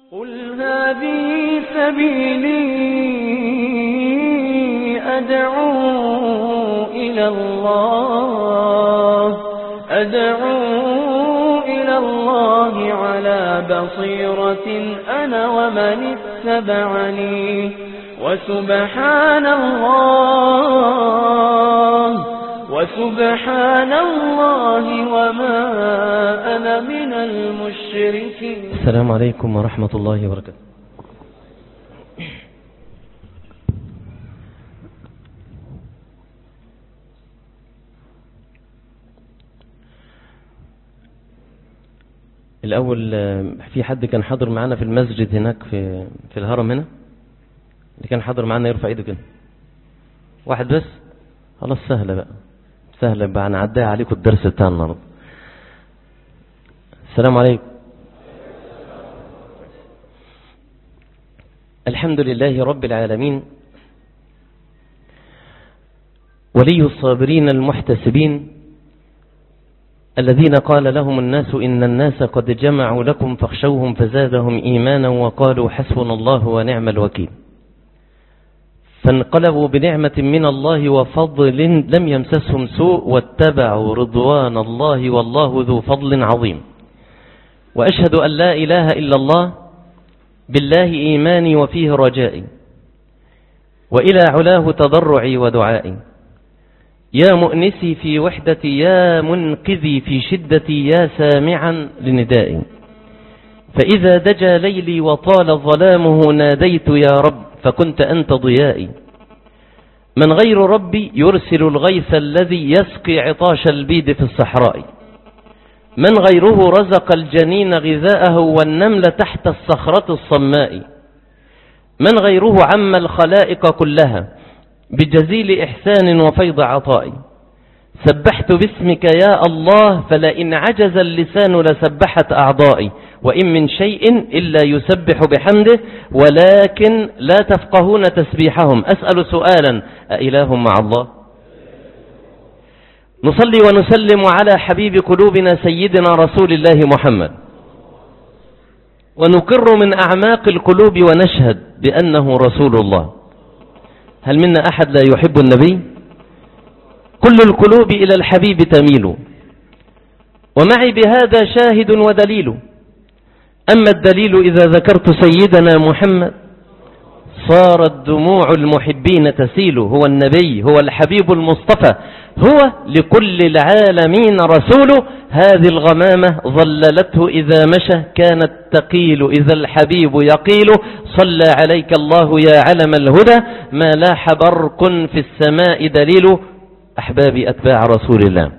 قل هذه سبيلي أدعو إلى الله أدعو إلى الله على بصيرة أنا ومن اتبعني وسبحان الله وسبحان الله وما أنا من المشركين السلام عليكم ورحمة الله وبركاته الأول آه، في حد كان حاضر معانا في المسجد هناك في في الهرم هنا اللي كان حاضر معانا يرفع ايده كده واحد بس خلاص سهلة بقى سهلة بقى أنا عداها عليكم الدرس بتاع النهارده السلام عليكم الحمد لله رب العالمين ولي الصابرين المحتسبين الذين قال لهم الناس إن الناس قد جمعوا لكم فاخشوهم فزادهم إيمانا وقالوا حسبنا الله ونعم الوكيل فانقلبوا بنعمة من الله وفضل لم يمسسهم سوء واتبعوا رضوان الله والله ذو فضل عظيم وأشهد أن لا إله إلا الله بالله إيماني وفيه رجائي وإلى علاه تضرعي ودعائي يا مؤنسي في وحدتي يا منقذي في شدتي يا سامعا لندائي فإذا دجى ليلي وطال ظلامه ناديت يا رب فكنت أنت ضيائي من غير ربي يرسل الغيث الذي يسقي عطاش البيد في الصحراء من غيره رزق الجنين غذاءه والنمل تحت الصخرة الصماء من غيره عم الخلائق كلها بجزيل إحسان وفيض عطاء سبحت باسمك يا الله فلئن عجز اللسان لسبحت أعضائي وإن من شيء إلا يسبح بحمده ولكن لا تفقهون تسبيحهم أسأل سؤالا أإله مع الله نصلي ونسلم على حبيب قلوبنا سيدنا رسول الله محمد ونقر من أعماق القلوب ونشهد بأنه رسول الله هل منا أحد لا يحب النبي كل القلوب إلى الحبيب تميل ومعي بهذا شاهد ودليل أما الدليل إذا ذكرت سيدنا محمد صارت دموع المحبين تسيل هو النبي هو الحبيب المصطفى هو لكل العالمين رسول هذه الغمامة ظللته إذا مشى كانت تقيل إذا الحبيب يقيل صلى عليك الله يا علم الهدى ما لاح برق في السماء دليل أحبابي أتباع رسول الله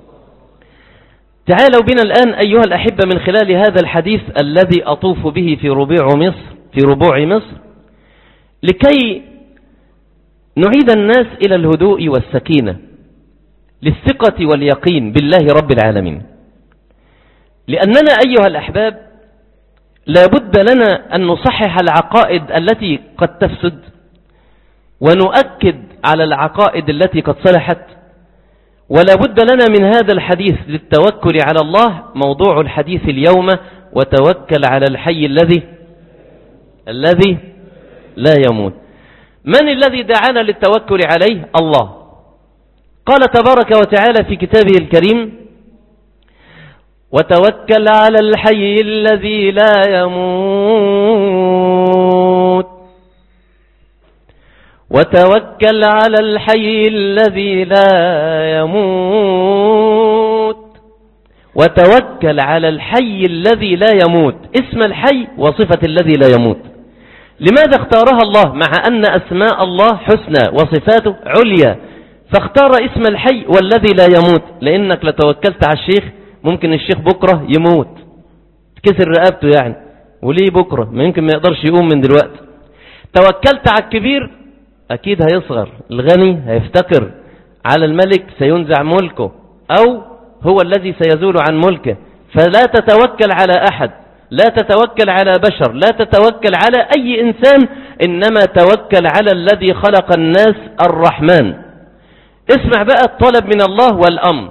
تعالوا بنا الآن أيها الأحبة من خلال هذا الحديث الذي أطوف به في ربيع مصر في ربوع مصر لكي نعيد الناس إلى الهدوء والسكينة للثقة واليقين بالله رب العالمين لأننا أيها الأحباب لا بد لنا أن نصحح العقائد التي قد تفسد ونؤكد على العقائد التي قد صلحت ولا بد لنا من هذا الحديث للتوكل على الله موضوع الحديث اليوم وتوكل على الحي الذي الذي لا يموت من الذي دعانا للتوكل عليه الله قال تبارك وتعالى في كتابه الكريم وتوكل على الحي الذي لا يموت وتوكل على الحي الذي لا يموت وتوكل على الحي الذي لا يموت اسم الحي وصفة الذي لا يموت لماذا اختارها الله مع أن أسماء الله حسنى وصفاته عليا فاختار اسم الحي والذي لا يموت لأنك لتوكلت على الشيخ ممكن الشيخ بكرة يموت كسر رقبته يعني وليه بكرة ما يمكن ما يقدرش يقوم من دلوقتي توكلت على الكبير أكيد هيصغر الغني هيفتقر على الملك سينزع ملكه أو هو الذي سيزول عن ملكه فلا تتوكل على أحد لا تتوكل على بشر لا تتوكل على أي إنسان إنما توكل على الذي خلق الناس الرحمن اسمع بقى الطلب من الله والأمر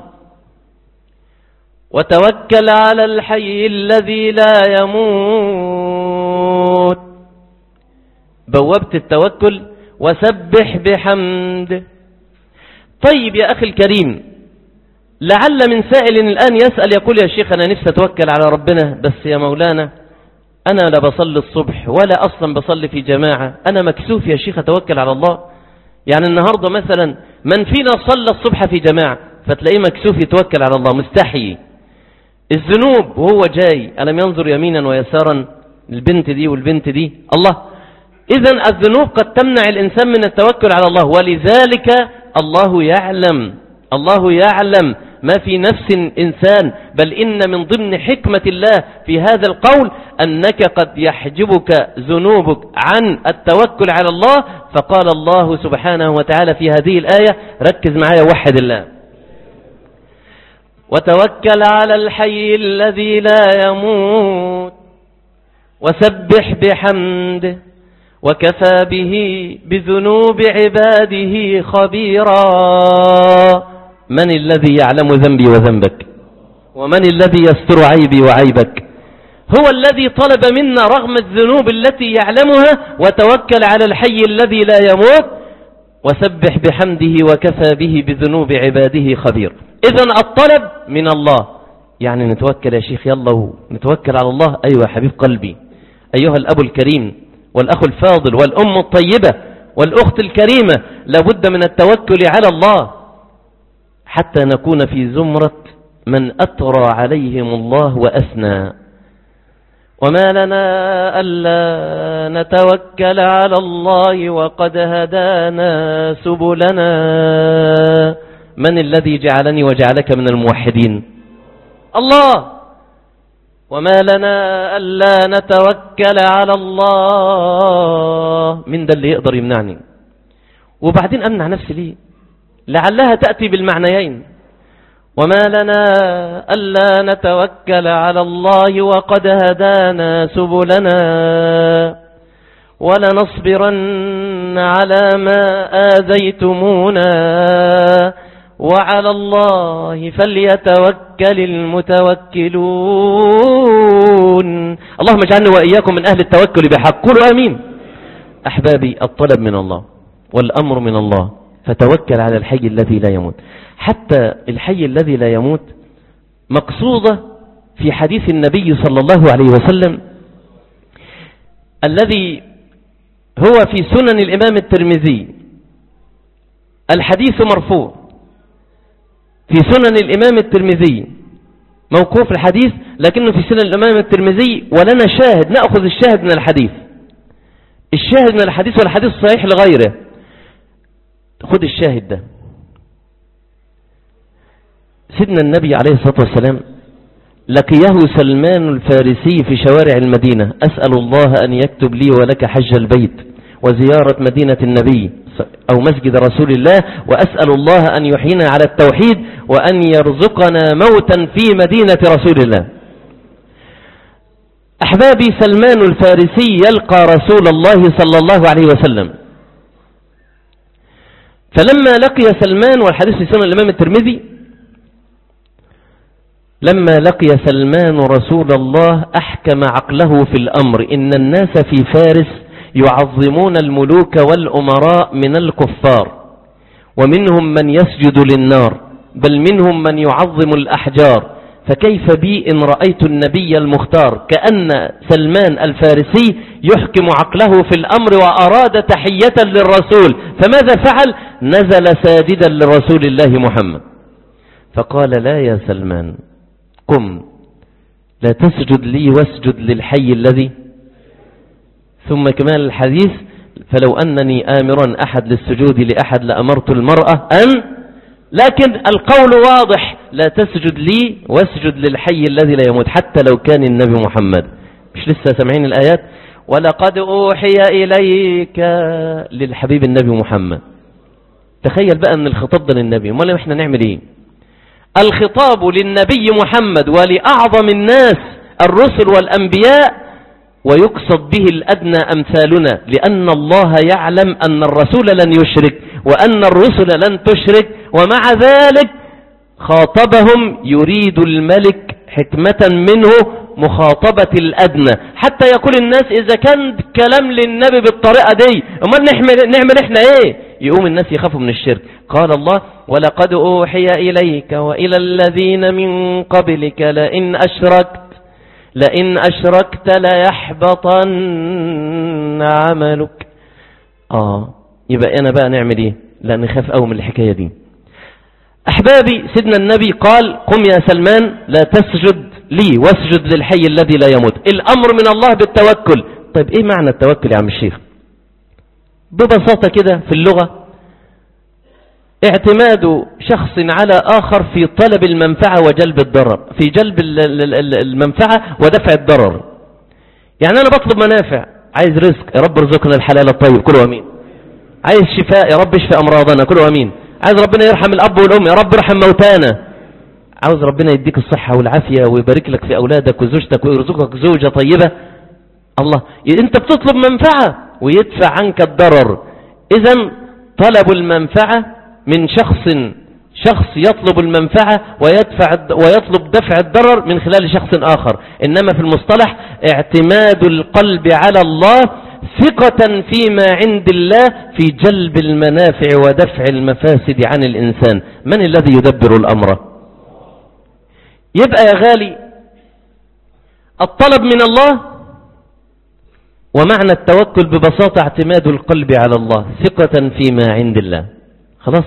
وتوكل على الحي الذي لا يموت بوابة التوكل وسبح بحمده طيب يا أخي الكريم لعل من سائل الآن يسأل يقول يا شيخ أنا نفسي أتوكل على ربنا بس يا مولانا أنا لا بصلي الصبح ولا أصلا بصلي في جماعة أنا مكسوف يا شيخ أتوكل على الله يعني النهاردة مثلا من فينا صلى الصبح في جماعة فتلاقيه مكسوف يتوكل على الله مستحي الذنوب وهو جاي ألم ينظر يمينا ويسارا البنت دي والبنت دي الله إذا الذنوب قد تمنع الإنسان من التوكل على الله ولذلك الله يعلم الله يعلم ما في نفس إنسان بل إن من ضمن حكمة الله في هذا القول أنك قد يحجبك ذنوبك عن التوكل على الله فقال الله سبحانه وتعالى في هذه الآية ركز معايا وحد الله وتوكل على الحي الذي لا يموت وسبح بحمده وكفى به بذنوب عباده خبيرا من الذي يعلم ذنبي وذنبك ومن الذي يستر عيبي وعيبك هو الذي طلب منا رغم الذنوب التي يعلمها وتوكل على الحي الذي لا يموت وسبح بحمده وكفى به بذنوب عباده خبير إذا الطلب من الله يعني نتوكل يا شيخ يلا نتوكل على الله أيوة يا حبيب قلبي أيها الأب الكريم والأخ الفاضل والأم الطيبة والأخت الكريمة لابد من التوكل على الله حتى نكون في زمرة من أترى عليهم الله وأثنى وما لنا ألا نتوكل على الله وقد هدانا سبلنا من الذي جعلني وجعلك من الموحدين الله وما لنا ألا نتوكل على الله من ده اللي يقدر يمنعني وبعدين أمنع نفسي ليه لعلها تأتي بالمعنيين وما لنا ألا نتوكل على الله وقد هدانا سبلنا ولنصبرن على ما آذيتمونا وعلى الله فليتوكل المتوكلون اللهم اجعلنا وإياكم من أهل التوكل بحق قولوا آمين أحبابي الطلب من الله والأمر من الله فتوكل على الحي الذي لا يموت حتى الحي الذي لا يموت مقصودة في حديث النبي صلى الله عليه وسلم الذي هو في سنن الإمام الترمذي الحديث مرفوع في سنن الإمام الترمذي موقوف الحديث لكنه في سنن الإمام الترمذي ولنا شاهد نأخذ الشاهد من الحديث الشاهد من الحديث والحديث صحيح لغيره خذ الشاهد ده سيدنا النبي عليه الصلاة والسلام لقيه سلمان الفارسي في شوارع المدينة أسأل الله أن يكتب لي ولك حج البيت وزيارة مدينة النبي أو مسجد رسول الله وأسأل الله أن يحيينا على التوحيد وأن يرزقنا موتا في مدينة رسول الله أحبابي سلمان الفارسي يلقى رسول الله صلى الله عليه وسلم فلما لقي سلمان والحديث في سنة الإمام الترمذي لما لقي سلمان رسول الله أحكم عقله في الأمر إن الناس في فارس يعظمون الملوك والأمراء من الكفار ومنهم من يسجد للنار بل منهم من يعظم الأحجار فكيف بي إن رأيت النبي المختار كأن سلمان الفارسي يحكم عقله في الأمر وأراد تحية للرسول فماذا فعل نزل ساجدا لرسول الله محمد فقال لا يا سلمان قم لا تسجد لي واسجد للحي الذي ثم كمال الحديث فلو أنني آمرا أحد للسجود لأحد لأمرت المرأة أن لكن القول واضح لا تسجد لي واسجد للحي الذي لا يموت حتى لو كان النبي محمد مش لسه سامعين الآيات ولقد أوحي إليك للحبيب النبي محمد تخيل بقى أن الخطاب ده للنبي امال احنا نعمل ايه الخطاب للنبي محمد ولأعظم الناس الرسل والأنبياء ويقصد به الأدنى أمثالنا لأن الله يعلم أن الرسول لن يشرك وأن الرسل لن تشرك ومع ذلك خاطبهم يريد الملك حكمة منه مخاطبة الأدنى حتى يقول الناس إذا كان كلام للنبي بالطريقة دي أما نعمل, نعمل إحنا إيه يقوم الناس يخافوا من الشرك قال الله ولقد أوحي إليك وإلى الذين من قبلك لئن أشركت لئن أشركت ليحبطن عملك آه يبقى أنا بقى نعمل إيه لا نخاف أوي من الحكاية دي أحبابي سيدنا النبي قال قم يا سلمان لا تسجد لي واسجد للحي الذي لا يموت الأمر من الله بالتوكل طيب إيه معنى التوكل يا عم الشيخ ببساطة كده في اللغة اعتماد شخص على آخر في طلب المنفعة وجلب الضرر في جلب المنفعة ودفع الضرر يعني أنا بطلب منافع عايز رزق يا رب ارزقنا الحلال الطيب كله أمين عايز شفاء يا رب اشفي أمراضنا كله أمين عايز ربنا يرحم الأب والأم يا رب ارحم موتانا عاوز ربنا يديك الصحة والعافية ويبارك لك في أولادك وزوجتك ويرزقك زوجة طيبة الله انت بتطلب منفعة ويدفع عنك الضرر إذا طلب المنفعة من شخص شخص يطلب المنفعة ويدفع ويطلب دفع الضرر من خلال شخص آخر إنما في المصطلح اعتماد القلب على الله ثقة فيما عند الله في جلب المنافع ودفع المفاسد عن الإنسان من الذي يدبر الأمر يبقى يا غالي الطلب من الله ومعنى التوكل ببساطة اعتماد القلب على الله ثقة فيما عند الله خلاص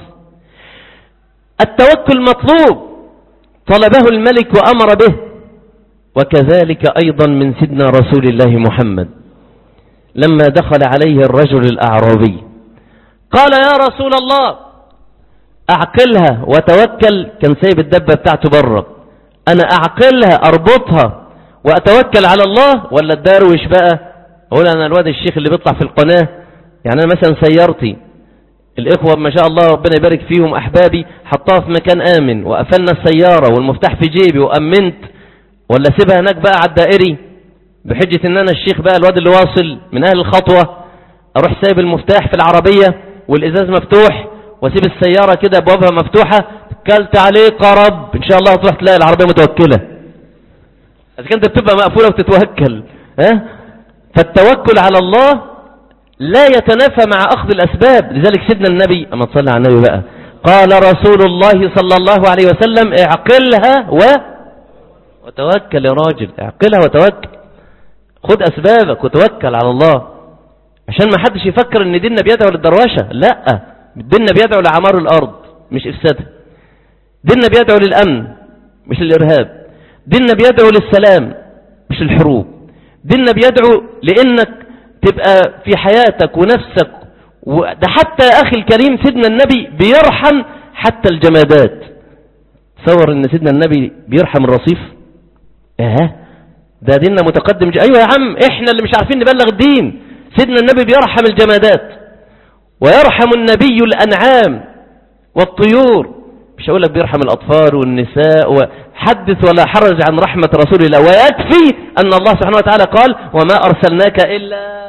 التوكل مطلوب طلبه الملك وأمر به وكذلك أيضا من سيدنا رسول الله محمد لما دخل عليه الرجل الأعرابي قال يا رسول الله أعقلها وتوكل كان سايب الدبة بتاعته بره أنا أعقلها أربطها وأتوكل على الله ولا الداروش بقى أقول أنا الواد الشيخ اللي بيطلع في القناة يعني أنا مثلا سيارتي الإخوة ما شاء الله ربنا يبارك فيهم أحبابي حطها في مكان آمن وقفلنا السيارة والمفتاح في جيبي وأمنت ولا سيبها هناك بقى على الدائري بحجة ان انا الشيخ بقى الواد اللي واصل من اهل الخطوة اروح سايب المفتاح في العربية والازاز مفتوح واسيب السيارة كده ابوابها مفتوحة كلت عليك يا رب ان شاء الله تروح تلاقي العربية متوكلة اذا كانت بتبقى مقفولة وتتوكل ها فالتوكل على الله لا يتنافى مع اخذ الاسباب لذلك سيدنا النبي اما تصلي على النبي بقى قال رسول الله صلى الله عليه وسلم اعقلها و وتوكل يا راجل اعقلها وتوكل خد أسبابك وتوكل على الله عشان ما حدش يفكر ان ديننا بيدعو للدروشة لا ديننا بيدعو لعمار الأرض مش إفسادها ديننا بيدعو للأمن مش الإرهاب ديننا بيدعو للسلام مش الحروب ديننا بيدعو لأنك تبقى في حياتك ونفسك وده حتى يا أخي الكريم سيدنا النبي بيرحم حتى الجمادات تصور ان سيدنا النبي بيرحم الرصيف اه ده ديننا متقدم ايوه يا عم احنا اللي مش عارفين نبلغ الدين سيدنا النبي بيرحم الجمادات ويرحم النبي الانعام والطيور مش هقول لك بيرحم الاطفال والنساء وحدث ولا حرج عن رحمة رسول الله ويكفي ان الله سبحانه وتعالى قال وما ارسلناك الا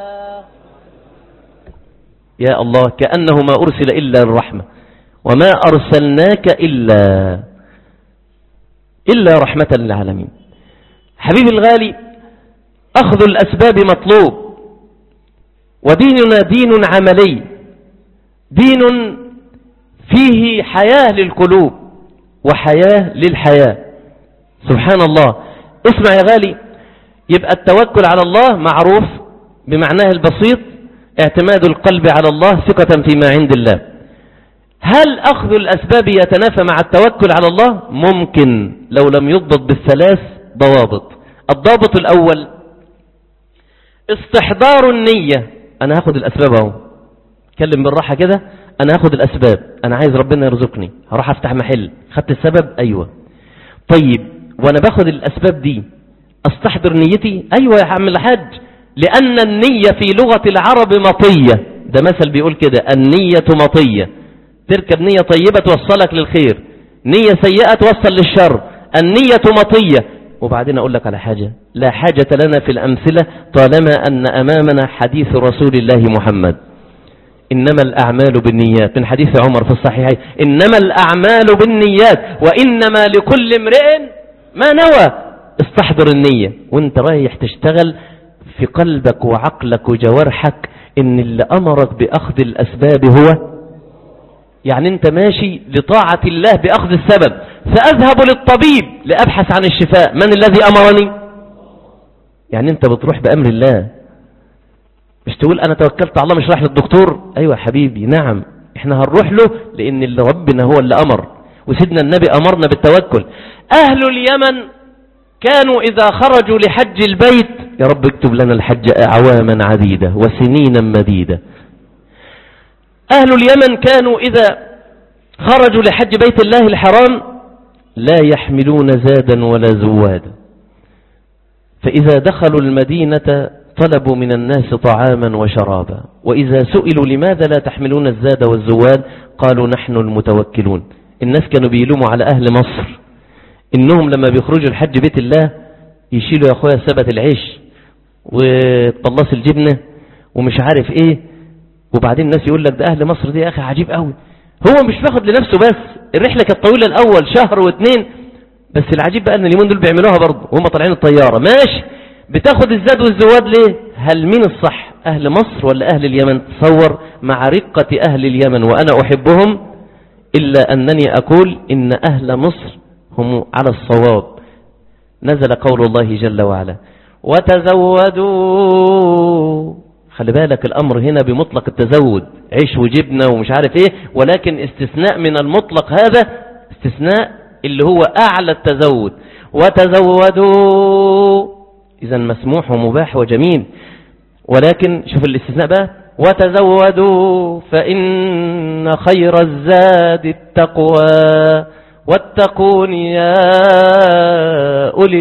يا الله كأنه ما ارسل الا الرحمة وما ارسلناك الا الا رحمة للعالمين حبيبي الغالي أخذ الأسباب مطلوب وديننا دين عملي دين فيه حياة للقلوب وحياة للحياة سبحان الله اسمع يا غالي يبقى التوكل على الله معروف بمعناه البسيط اعتماد القلب على الله ثقة فيما عند الله هل أخذ الأسباب يتنافى مع التوكل على الله ممكن لو لم يضبط بالثلاث ضوابط الضابط الأول استحضار النية أنا هاخد الأسباب اهو اتكلم بالراحة كده أنا هاخد الأسباب أنا عايز ربنا يرزقني هروح أفتح محل خدت السبب أيوة طيب وأنا باخد الأسباب دي أستحضر نيتي أيوة يا عم الحاج لأن النية في لغة العرب مطية ده مثل بيقول كده النية مطية تركب نية طيبة توصلك للخير نية سيئة توصل للشر النية مطية وبعدين أقول لك على حاجة لا حاجة لنا في الأمثلة طالما أن أمامنا حديث رسول الله محمد إنما الأعمال بالنيات من حديث عمر في الصحيحين إنما الأعمال بالنيات وإنما لكل امرئ ما نوى استحضر النية وانت رايح تشتغل في قلبك وعقلك وجوارحك ان اللي امرك باخذ الاسباب هو يعني انت ماشي لطاعة الله باخذ السبب ساذهب للطبيب لابحث عن الشفاء من الذي امرني يعني انت بتروح بامر الله مش تقول انا توكلت على الله مش رايح للدكتور ايوه حبيبي نعم احنا هنروح له لان اللي ربنا هو اللي امر وسيدنا النبي امرنا بالتوكل اهل اليمن كانوا اذا خرجوا لحج البيت يا رب اكتب لنا الحج اعواما عديدة وسنينا مديدة اهل اليمن كانوا اذا خرجوا لحج بيت الله الحرام لا يحملون زادا ولا زوادا فإذا دخلوا المدينة طلبوا من الناس طعاما وشرابا وإذا سئلوا لماذا لا تحملون الزاد والزواد قالوا نحن المتوكلون الناس كانوا بيلوموا على أهل مصر إنهم لما بيخرجوا الحج بيت الله يشيلوا يا أخويا سبت العيش وطلص الجبنة ومش عارف إيه وبعدين الناس يقول لك ده أهل مصر دي يا أخي عجيب قوي هو مش باخد لنفسه بس الرحلة كانت طويلة الأول شهر واثنين بس العجيب بقى ان اليومين دول بيعملوها برضه وهم طالعين الطيارة ماشي بتاخد الزاد والزواد ليه هل مين الصح اهل مصر ولا اهل اليمن تصور مع رقة اهل اليمن وانا احبهم الا انني اقول ان اهل مصر هم على الصواب نزل قول الله جل وعلا وتزودوا خلي بالك الامر هنا بمطلق التزود عيش وجبنة ومش عارف ايه ولكن استثناء من المطلق هذا استثناء اللي هو اعلى التزود وتزودوا اذا مسموح ومباح وجميل ولكن شوف الاستثناء بقى وتزودوا فإن خير الزاد التقوى واتقون يا أولي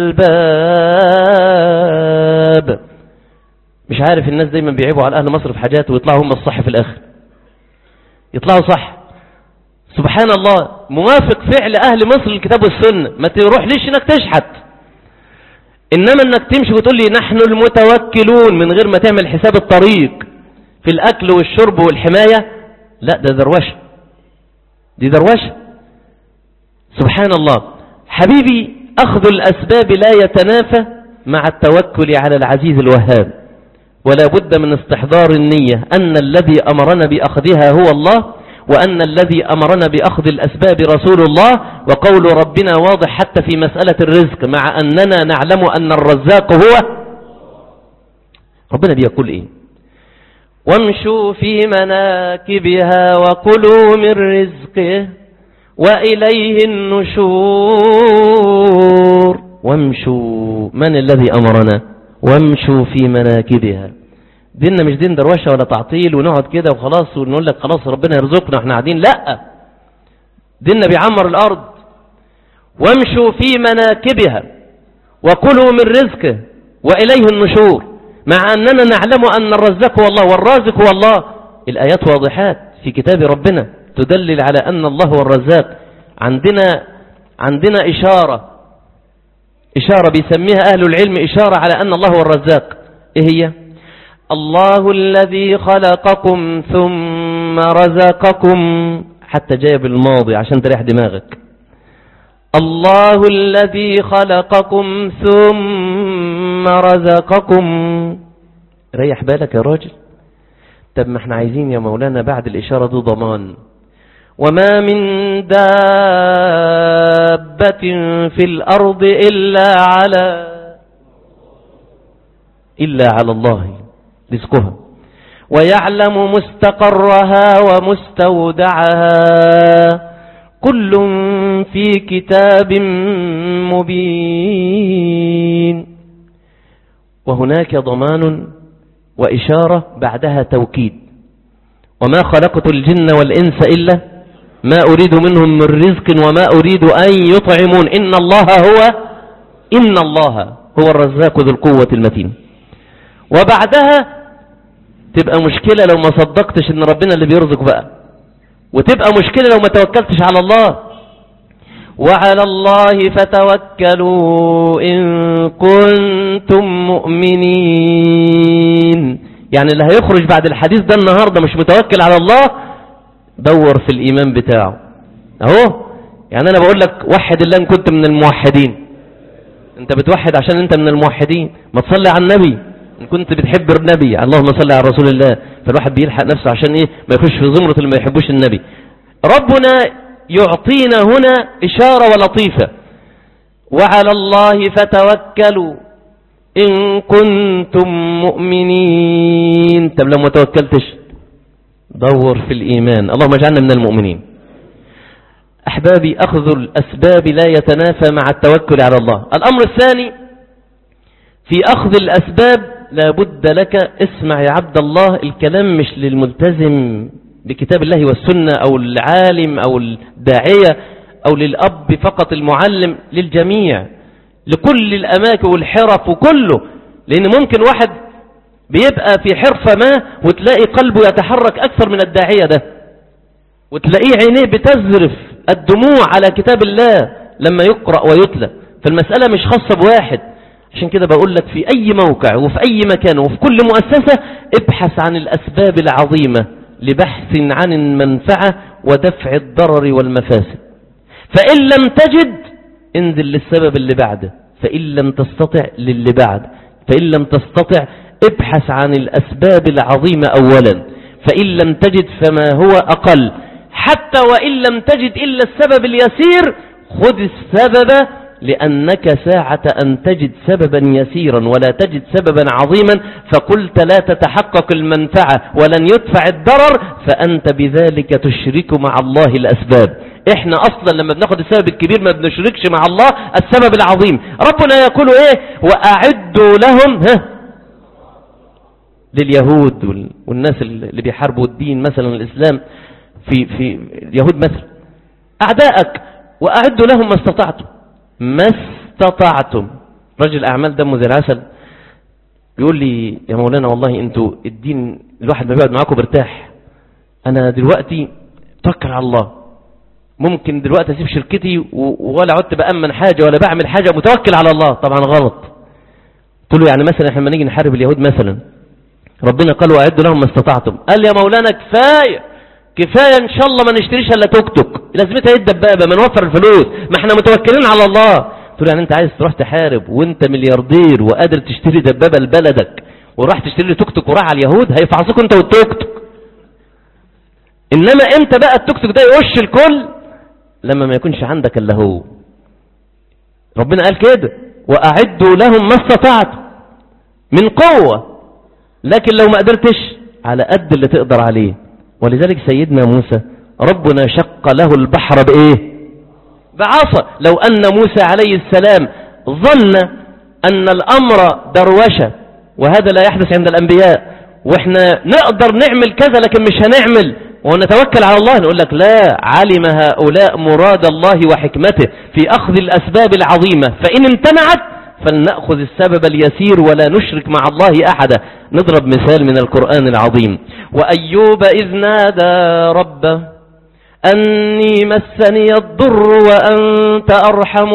الألباب مش عارف الناس دايما بيعيبوا على أهل مصر في حاجات ويطلعوا هم الصح في الآخر يطلعوا صح سبحان الله موافق فعل أهل مصر الكتاب والسنة ما تروح ليش انك تشحت إنما انك تمشي وتقول لي نحن المتوكلون من غير ما تعمل حساب الطريق في الأكل والشرب والحماية لا ده دروشة دي دروشة سبحان الله حبيبي أخذ الأسباب لا يتنافى مع التوكل على العزيز الوهاب ولا بد من استحضار النية أن الذي أمرنا بأخذها هو الله وأن الذي أمرنا بأخذ الأسباب رسول الله وقول ربنا واضح حتى في مسألة الرزق مع أننا نعلم أن الرزاق هو ربنا بيقول إيه وامشوا في مناكبها وكلوا من رزقه وإليه النشور وامشوا من الذي أمرنا وامشوا في مناكبها ديننا مش دين دروشة ولا تعطيل ونقعد كده وخلاص ونقول لك خلاص ربنا يرزقنا واحنا قاعدين لا ديننا بيعمر الأرض وامشوا في مناكبها وكلوا من رزقه وإليه النشور مع أننا نعلم أن الرزاق هو الله والرازق هو الله الآيات واضحات في كتاب ربنا تدلل على أن الله هو الرزاق عندنا عندنا إشارة إشارة بيسميها أهل العلم إشارة على أن الله هو الرزاق إيه هي الله الذي خلقكم ثم رزقكم حتى جاي بالماضي عشان تريح دماغك الله الذي خلقكم ثم رزقكم ريح بالك يا راجل طب ما احنا عايزين يا مولانا بعد الإشارة دي ضمان وما من دابة في الأرض إلا على إلا على الله رزقها ويعلم مستقرها ومستودعها كل في كتاب مبين وهناك ضمان وإشارة بعدها توكيد وما خلقت الجن والإنس إلا ما أريد منهم من رزق وما أريد أن يطعمون إن الله هو إن الله هو الرزاق ذو القوة المتين وبعدها تبقى مشكلة لو ما صدقتش ان ربنا اللي بيرزق بقى وتبقى مشكلة لو ما توكلتش على الله وعلى الله فتوكلوا إن كنتم مؤمنين يعني اللي هيخرج بعد الحديث ده النهاردة مش متوكل على الله دور في الإيمان بتاعه اهو يعني أنا بقول لك وحد الله إن كنت من الموحدين انت بتوحد عشان انت من الموحدين ما تصلي على النبي ان كنت بتحب النبي اللهم صل على رسول الله فالواحد بيلحق نفسه عشان ايه ما يخش في زمرة اللي ما يحبوش النبي ربنا يعطينا هنا إشارة ولطيفة وعلى الله فتوكلوا إن كنتم مؤمنين طب لو ما توكلتش دور في الإيمان اللهم اجعلنا من المؤمنين أحبابي أخذ الأسباب لا يتنافى مع التوكل على الله الأمر الثاني في أخذ الأسباب لابد لك اسمع يا عبد الله الكلام مش للملتزم بكتاب الله والسنة أو العالم أو الداعية أو للأب فقط المعلم للجميع لكل الأماكن والحرف وكله لأن ممكن واحد بيبقى في حرفة ما وتلاقي قلبه يتحرك أكثر من الداعية ده وتلاقيه عينيه بتزرف الدموع على كتاب الله لما يقرأ ويتلى فالمسألة مش خاصة بواحد عشان كده بقول لك في أي موقع وفي أي مكان وفي كل مؤسسة ابحث عن الأسباب العظيمة لبحث عن المنفعة ودفع الضرر والمفاسد فإن لم تجد انزل للسبب اللي بعده فإن لم تستطع للي بعد فإن لم تستطع ابحث عن الأسباب العظيمة أولا فإن لم تجد فما هو أقل حتى وإن لم تجد إلا السبب اليسير خذ السبب لأنك ساعة أن تجد سببا يسيرا ولا تجد سببا عظيما فقلت لا تتحقق المنفعة ولن يدفع الضرر فأنت بذلك تشرك مع الله الأسباب احنا اصلا لما بناخد السبب الكبير ما بنشركش مع الله السبب العظيم ربنا يقول ايه واعدوا لهم ها لليهود والناس اللي بيحاربوا الدين مثلا الاسلام في في اليهود مثلا اعدائك واعدوا لهم ما استطعتم ما استطعتم رجل أعمال دمه زي العسل بيقول لي يا مولانا والله انتوا الدين الواحد ما بيقعد معاكم برتاح انا دلوقتي توكل على الله ممكن دلوقتي اسيب شركتي ولا عدت بأمن حاجة ولا بعمل حاجة متوكل على الله طبعا غلط قلت له يعني مثلا احنا لما نيجي نحارب اليهود مثلا ربنا قال واعدوا لهم ما استطعتم قال يا مولانا كفايه كفاية ان شاء الله ما نشتريش الا توك توك لازمتها ايه الدبابة ما نوفر الفلوس ما احنا متوكلين على الله تقول يعني انت عايز تروح تحارب وانت ملياردير وقادر تشتري دبابة لبلدك وراح تشتري لي توك توك وراح على اليهود هيفعصوك انت والتوك توك انما امتى بقى التوك توك ده يوش الكل لما ما يكونش عندك الا هو ربنا قال كده واعدوا لهم ما استطعت من قوة لكن لو ما قدرتش على قد اللي تقدر عليه ولذلك سيدنا موسى ربنا شق له البحر بإيه بعصا لو أن موسى عليه السلام ظن أن الأمر دروشة وهذا لا يحدث عند الأنبياء وإحنا نقدر نعمل كذا لكن مش هنعمل ونتوكل على الله نقول لك لا علم هؤلاء مراد الله وحكمته في أخذ الأسباب العظيمة فإن امتنعت فلنأخذ السبب اليسير ولا نشرك مع الله أحدا نضرب مثال من القرآن العظيم وأيوب إذ نادى ربه أني مسني الضر وأنت أرحم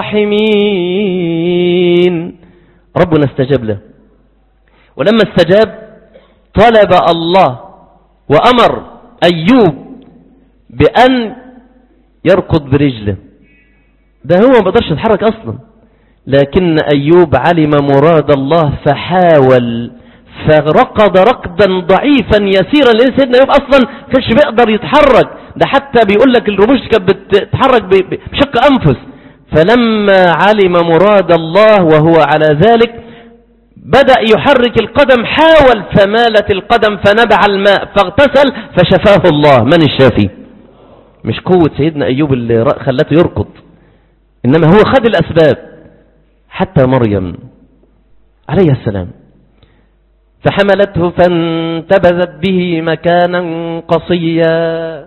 الراحمين ربنا استجاب له ولما استجاب طلب الله وأمر أيوب بأن يركض برجله ده هو ما بقدرش يتحرك أصلا لكن أيوب علم مراد الله فحاول فرقد رقدا ضعيفا يسيرا لأن سيدنا أيوب أصلا كانش بيقدر يتحرك ده حتى بيقول لك الرموش كانت بتتحرك بشق أنفس فلما علم مراد الله وهو على ذلك بدأ يحرك القدم حاول فمالت القدم فنبع الماء فاغتسل فشفاه الله من الشافي مش قوة سيدنا أيوب اللي خلته يركض إنما هو خد الأسباب حتى مريم عليه السلام فحملته فانتبذت به مكانا قصيا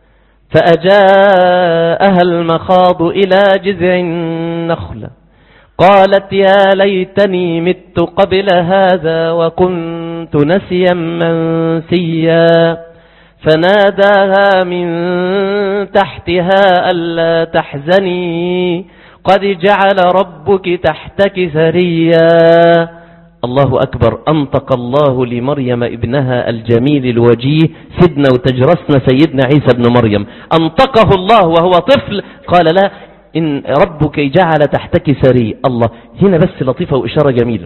فأجاءها المخاض إلى جذع النخلة قالت يا ليتني مت قبل هذا وكنت نسيا منسيا فناداها من تحتها ألا تحزني قد جعل ربك تحتك ثريا الله أكبر أنطق الله لمريم ابنها الجميل الوجيه سيدنا وتجرسنا سيدنا عيسى بن مريم أنطقه الله وهو طفل قال لا إن ربك جعل تحتك سري الله هنا بس لطيفة وإشارة جميلة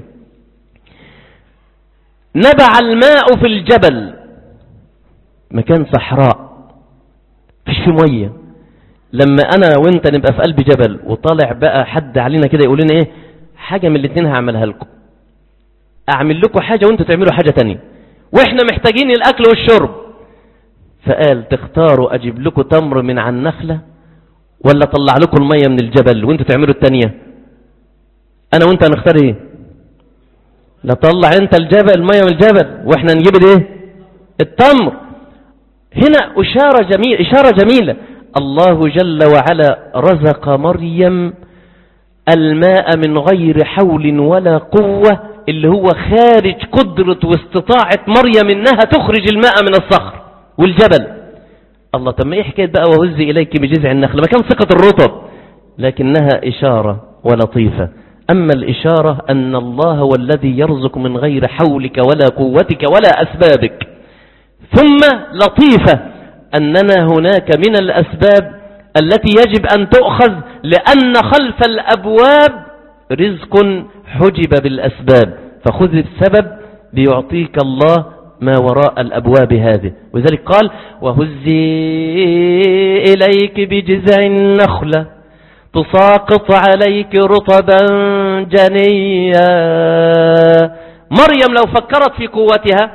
نبع الماء في الجبل مكان صحراء فيش في مية لما أنا وانت نبقى في قلب جبل وطالع بقى حد علينا كده يقول لنا ايه حاجة من الاثنين هعملها لكم اعمل لكم حاجة وانتوا تعملوا حاجة تانية واحنا محتاجين الاكل والشرب فقال تختاروا اجيب لكم تمر من عن نخلة ولا طلع لكم المية من الجبل وانتوا تعملوا التانية انا وانت هنختار ايه لا طلع انت الجبل المية من الجبل واحنا نجيب الايه التمر هنا اشارة جميلة اشارة جميلة الله جل وعلا رزق مريم الماء من غير حول ولا قوة اللي هو خارج قدرة واستطاعة مريم انها تخرج الماء من الصخر والجبل الله طب ما ايه حكايه بقى وهزي اليك بجذع النخل ما كان ثقة الرطب لكنها اشارة ولطيفة اما الاشارة ان الله هو الذي يرزق من غير حولك ولا قوتك ولا اسبابك ثم لطيفة اننا هناك من الاسباب التي يجب ان تؤخذ لان خلف الابواب رزق حجب بالاسباب فخذ السبب ليعطيك الله ما وراء الأبواب هذه ولذلك قال وهزي إليك بجذع النخلة تساقط عليك رطبا جنيا مريم لو فكرت في قوتها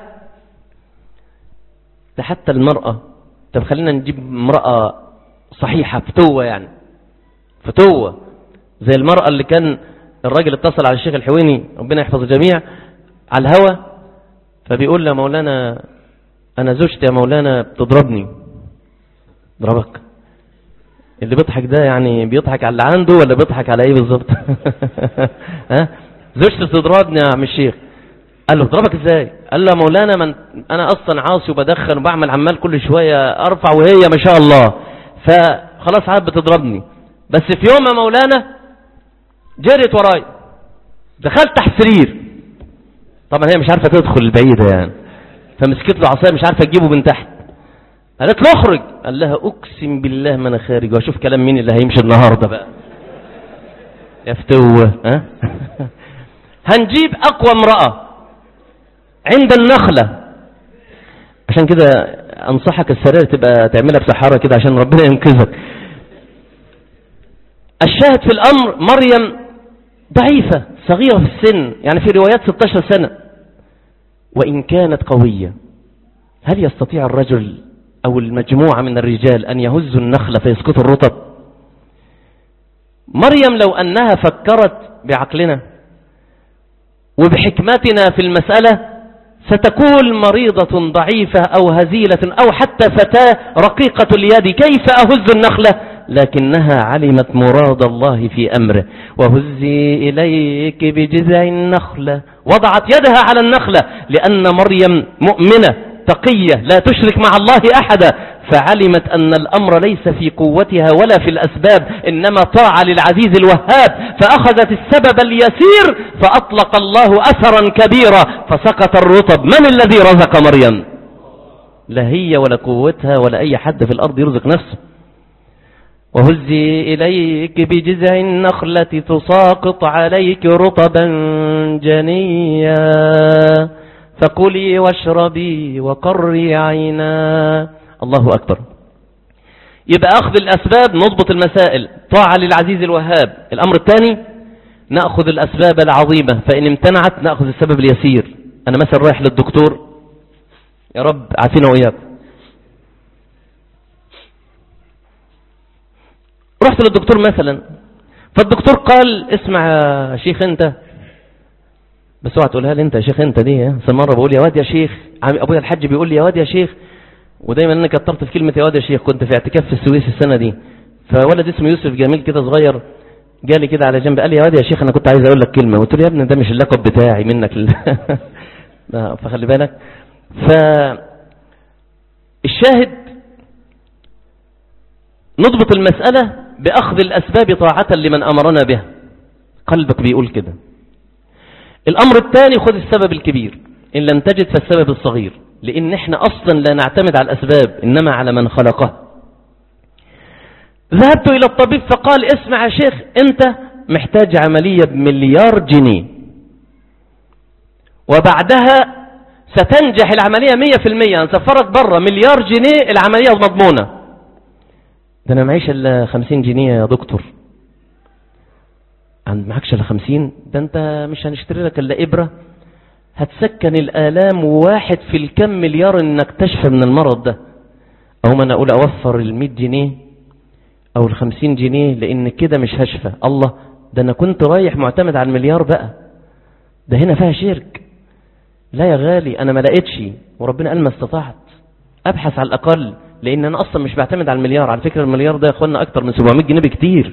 ده حتى المرأة طب خلينا نجيب امرأة صحيحة فتوة يعني فتوة زي المرأة اللي كان الراجل اتصل على الشيخ الحويني ربنا يحفظ الجميع على الهوى فبيقول له مولانا انا زوجتي يا مولانا بتضربني ضربك اللي بيضحك ده يعني بيضحك على اللي عنده ولا بيضحك على ايه بالظبط ها زوجتي بتضربني يا عم الشيخ قال له ضربك ازاي قال له يا مولانا من انا اصلا عاصي وبدخن وبعمل عمال كل شويه ارفع وهي ما شاء الله فخلاص عاد بتضربني بس في يوم يا مولانا جريت وراي دخلت تحت سرير طبعا هي مش عارفه تدخل البعيده يعني فمسكت له عصايه مش عارفه تجيبه من تحت قالت له اخرج قال لها اقسم بالله ما انا خارج واشوف كلام مين اللي هيمشي النهارده بقى يا فتوه ها هنجيب اقوى امراه عند النخله عشان كده انصحك السرير تبقى تعملها في صحارى كده عشان ربنا ينقذك الشاهد في الامر مريم ضعيفة صغيرة في السن يعني في روايات 16 سنة وإن كانت قوية هل يستطيع الرجل أو المجموعة من الرجال أن يهزوا النخلة فيسقطوا الرطب مريم لو أنها فكرت بعقلنا وبحكمتنا في المسألة ستكون مريضة ضعيفة أو هزيلة أو حتى فتاة رقيقة اليد كيف أهز النخلة لكنها علمت مراد الله في أمره وهزي إليك بجذع النخلة وضعت يدها على النخلة لأن مريم مؤمنة تقية لا تشرك مع الله أحدا فعلمت أن الأمر ليس في قوتها ولا في الأسباب إنما طاعة للعزيز الوهاب فأخذت السبب اليسير فأطلق الله أثرا كبيرا فسقط الرطب من الذي رزق مريم لا هي ولا قوتها ولا أي حد في الأرض يرزق نفسه وهزي إليك بجذع النخلة تساقط عليك رطبا جنيا فكلي واشربي وقري عينا الله أكبر يبقى أخذ الأسباب نضبط المسائل طاعة للعزيز الوهاب الأمر الثاني نأخذ الأسباب العظيمة فإن امتنعت نأخذ السبب اليسير أنا مثلا رايح للدكتور يا رب عافينا وإياكم رحت للدكتور مثلا فالدكتور قال اسمع يا شيخ انت بس اوعى تقولها لي انت يا شيخ انت دي مرة بقول يا واد يا شيخ ابويا الحاج بيقول لي يا واد يا شيخ ودايما انا كترت في كلمة يا واد يا شيخ كنت في اعتكاف في السويس السنة دي فولد اسمه يوسف جميل كده صغير جالي كده على جنب قال لي يا واد يا شيخ انا كنت عايز اقول لك كلمة قلت له يا ابني ده مش اللقب بتاعي منك فخلي بالك ف الشاهد نضبط المسألة بأخذ الأسباب طاعة لمن أمرنا بها قلبك بيقول كده الأمر الثاني خذ السبب الكبير إن لم تجد فالسبب الصغير لأن احنا أصلا لا نعتمد على الأسباب إنما على من خلقه ذهبت إلى الطبيب فقال اسمع يا شيخ أنت محتاج عملية بمليار جنيه وبعدها ستنجح العملية مية في المية هنسفرك برا مليار جنيه العملية مضمونة ده أنا معيش إلا خمسين جنيه يا دكتور عند معكش إلا خمسين ده أنت مش هنشتري لك إلا إبرة هتسكن الآلام واحد في الكم مليار إنك تشفى من المرض ده أو ما أنا أقول أوفر المية جنيه أو الخمسين جنيه لأن كده مش هشفى الله ده أنا كنت رايح معتمد على المليار بقى ده هنا فيها شرك لا يا غالي أنا ما لقيتش وربنا قال ما استطعت أبحث على الأقل لأن أنا أصلا مش بعتمد على المليار على فكرة المليار ده يا أخوانا أكتر من 700 جنيه بكتير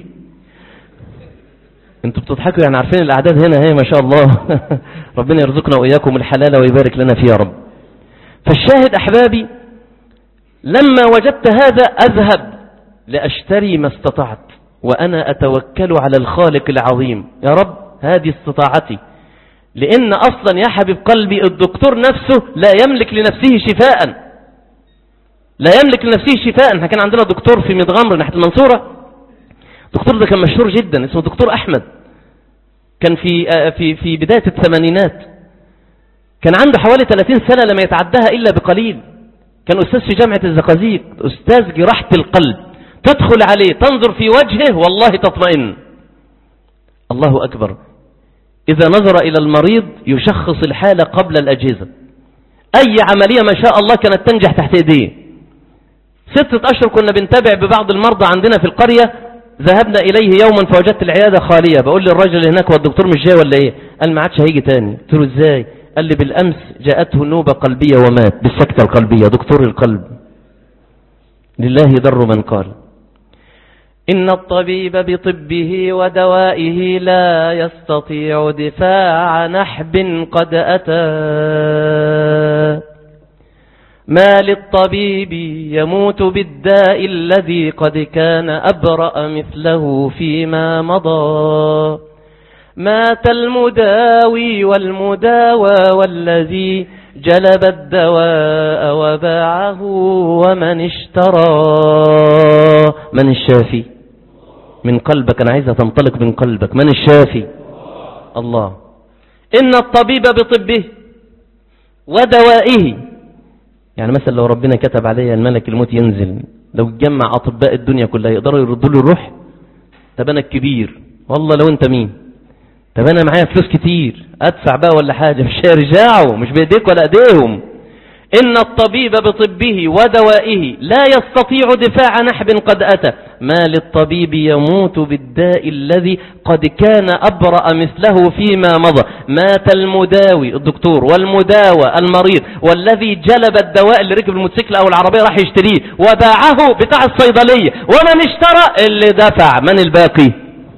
انتوا بتضحكوا يعني عارفين الأعداد هنا هي ما شاء الله ربنا يرزقنا وإياكم الحلال ويبارك لنا فيه يا رب فالشاهد أحبابي لما وجدت هذا أذهب لأشتري ما استطعت وأنا أتوكل على الخالق العظيم يا رب هذه استطاعتي لأن أصلا يا حبيب قلبي الدكتور نفسه لا يملك لنفسه شفاء لا يملك لنفسه شفاء احنا كان عندنا دكتور في مدغمر ناحية المنصورة الدكتور ده كان مشهور جدا اسمه دكتور أحمد كان في في في بداية الثمانينات كان عنده حوالي 30 سنة لما يتعداها إلا بقليل كان أستاذ في جامعة الزقازيق أستاذ جراحة القلب تدخل عليه تنظر في وجهه والله تطمئن الله أكبر إذا نظر إلى المريض يشخص الحالة قبل الأجهزة أي عملية ما شاء الله كانت تنجح تحت إيديه ستة أشهر كنا بنتابع ببعض المرضى عندنا في القرية ذهبنا إليه يوما فوجدت العيادة خالية بقول للرجل هناك والدكتور مش جاي ولا إيه قال ما عادش هيجي تاني قلت له إزاي قال لي بالأمس جاءته نوبة قلبية ومات بالسكتة القلبية دكتور القلب لله در من قال إن الطبيب بطبه ودوائه لا يستطيع دفاع نحب قد أتى ما للطبيب يموت بالداء الذي قد كان أبرأ مثله فيما مضى مات المداوي والمداوى والذي جلب الدواء وباعه ومن اشترى من الشافي من قلبك أنا عايزها تنطلق من قلبك من الشافي الله إن الطبيب بطبه ودوائه يعني مثلا لو ربنا كتب عليا الملك الموت ينزل لو جمع أطباء الدنيا كلها يقدروا يردوا له الروح طب أنا الكبير والله لو أنت مين طب أنا معايا فلوس كتير أدفع بقى ولا حاجة مش هيرجعوا مش بإيديك ولا إيديهم إن الطبيب بطبه ودوائه لا يستطيع دفاع نحب قد أتى ما للطبيب يموت بالداء الذي قد كان أبرأ مثله فيما مضى مات المداوي الدكتور والمداوى المريض والذي جلب الدواء اللي ركب الموتوسيكل أو العربية راح يشتريه وباعه بتاع الصيدلية ومن اشترى اللي دفع من الباقي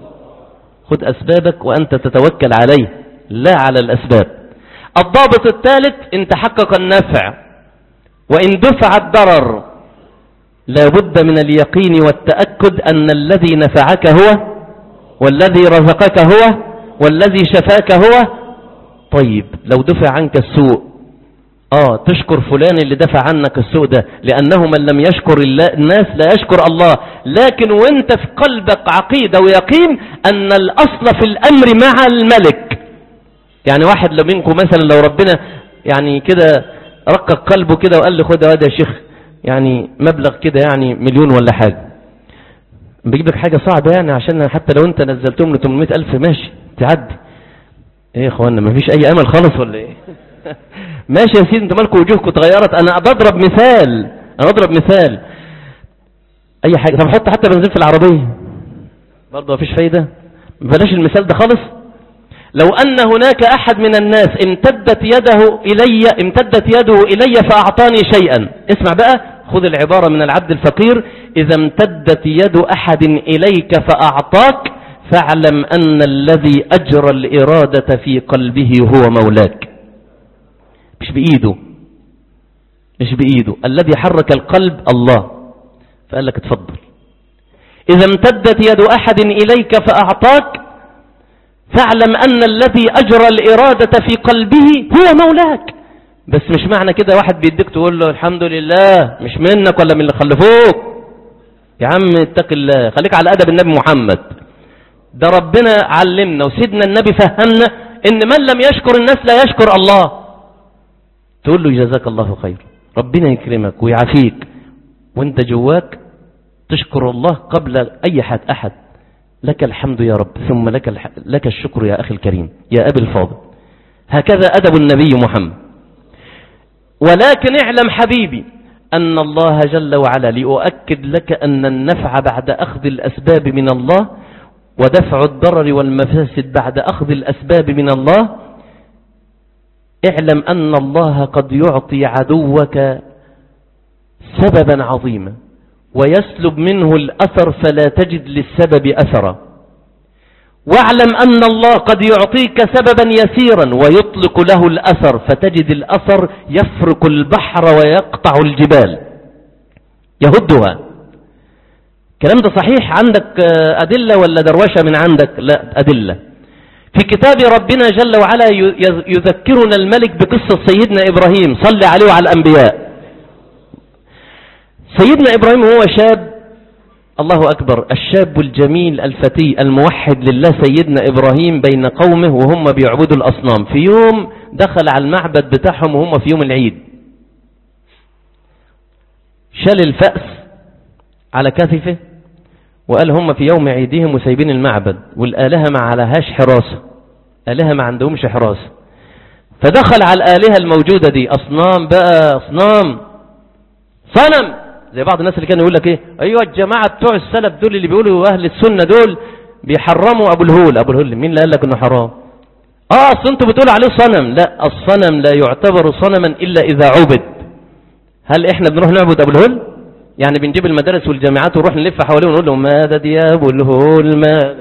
خذ أسبابك وأنت تتوكل عليه لا على الأسباب الضابط الثالث إن تحقق النفع وإن دفع الضرر لا بد من اليقين والتأكد أن الذي نفعك هو والذي رزقك هو والذي شفاك هو طيب لو دفع عنك السوء آه تشكر فلان اللي دفع عنك السوء ده لأنه من لم يشكر الناس لا يشكر الله لكن وانت في قلبك عقيدة ويقين أن الأصل في الأمر مع الملك يعني واحد لو منكم مثلا لو ربنا يعني كده رقق قلبه كده وقال لي خد هذا يا شيخ يعني مبلغ كده يعني مليون ولا حاجة بيجيب لك حاجة صعبة يعني عشان حتى لو انت نزلتهم ل 800 ألف ماشي تعدي ايه يا اخوانا مفيش اي امل خالص ولا ايه ماشي يا سيدي انتوا مالكم وجوهكم اتغيرت انا بضرب مثال انا بضرب مثال اي حاجة طب حط حتى بنزين في العربية برضه مفيش فايدة بلاش المثال ده خالص لو أن هناك أحد من الناس امتدت يده إلي امتدت يده إلي فأعطاني شيئا اسمع بقى خذ العبارة من العبد الفقير إذا امتدت يد أحد إليك فأعطاك فاعلم أن الذي أجرى الإرادة في قلبه هو مولاك مش بإيده مش بإيده الذي حرك القلب الله فقال لك اتفضل إذا امتدت يد أحد إليك فأعطاك فاعلم أن الذي أجرى الإرادة في قلبه هو مولاك بس مش معنى كده واحد بيديك تقول له الحمد لله مش منك ولا من اللي خلفوك يا عم اتق الله خليك على أدب النبي محمد ده ربنا علمنا وسيدنا النبي فهمنا ان من لم يشكر الناس لا يشكر الله تقول له جزاك الله خير ربنا يكرمك ويعافيك وانت جواك تشكر الله قبل اي حد احد لك الحمد يا رب ثم لك, الح... لك الشكر يا اخي الكريم يا ابي الفاضل هكذا ادب النبي محمد ولكن اعلم حبيبي أن الله جل وعلا لأؤكد لك أن النفع بعد أخذ الأسباب من الله ودفع الضرر والمفاسد بعد أخذ الأسباب من الله اعلم أن الله قد يعطي عدوك سببا عظيما ويسلب منه الأثر فلا تجد للسبب أثرا واعلم أن الله قد يعطيك سببا يسيرا ويطلق له الأثر فتجد الأثر يفرك البحر ويقطع الجبال يهدها كلام ده صحيح عندك أدلة ولا دروشة من عندك لا أدلة في كتاب ربنا جل وعلا يذكرنا الملك بقصة سيدنا إبراهيم صلى عليه وعلى الأنبياء سيدنا إبراهيم هو شاب الله أكبر الشاب الجميل الفتي الموحد لله سيدنا إبراهيم بين قومه وهم بيعبدوا الأصنام في يوم دخل على المعبد بتاعهم وهم في يوم العيد شال الفأس على كتفه وقال هم في يوم عيدهم وسايبين المعبد والآلهة ما عليهاش حراسة آلهة ما عندهمش حراسة فدخل على الآلهة الموجودة دي أصنام بقى أصنام صنم زي بعض الناس اللي كانوا يقول لك ايه ايوه الجماعة بتوع السلف دول اللي بيقولوا اهل السنة دول بيحرموا ابو الهول ابو الهول مين اللي قال لك انه حرام اه اصل انتوا بتقولوا عليه صنم لا الصنم لا يعتبر صنما الا اذا عبد هل احنا بنروح نعبد ابو الهول يعني بنجيب المدارس والجامعات ونروح نلف حواليه ونقول لهم ماذا يا ابو الهول ماذا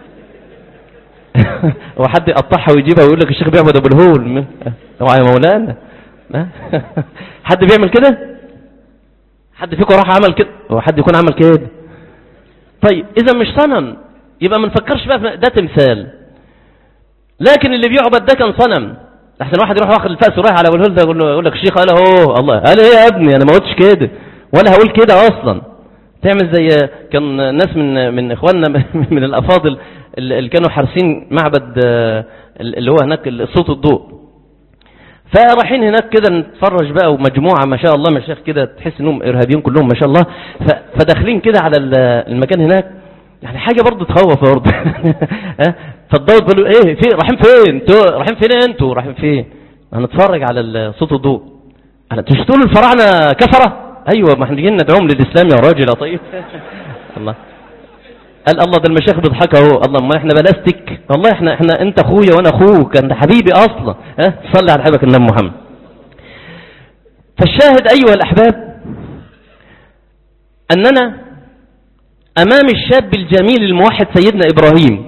وحد يقطعها ويجيبها ويقول لك الشيخ بيعبد ابو الهول اوعى يا مولانا حد بيعمل كده حد فيكم راح عمل كده هو حد يكون عمل كده طيب اذا مش صنم يبقى ما نفكرش بقى ده تمثال لكن اللي بيعبد ده كان صنم احسن واحد يروح واخد الفأس ورايح على ابو الهول ده يقول له يقول لك الشيخ قال اهو الله قال ايه يا ابني انا ما قلتش كده ولا هقول كده اصلا تعمل زي كان ناس من من اخواننا من الافاضل اللي كانوا حارسين معبد اللي هو هناك صوت الضوء فرايحين هناك كده نتفرج بقى ومجموعة ما شاء الله مشايخ كده تحس انهم ارهابيين كلهم ما شاء الله فداخلين كده على المكان هناك يعني حاجة برضه تخوف برضه فالضوء بيقولوا ايه في رايحين فين انتوا رايحين فين انتوا رايحين فين هنتفرج على صوت الضوء انا مش تقولوا الفراعنه كفره ايوه ما احنا جايين ندعوهم للاسلام يا راجل يا طيب الله قال الله ده المشايخ بيضحك اهو الله ما احنا بلاستيك والله احنا احنا انت اخويا وانا اخوك انت حبيبي اصلا ها صلي على حبيبك النبي محمد فالشاهد ايها الاحباب اننا امام الشاب الجميل الموحد سيدنا ابراهيم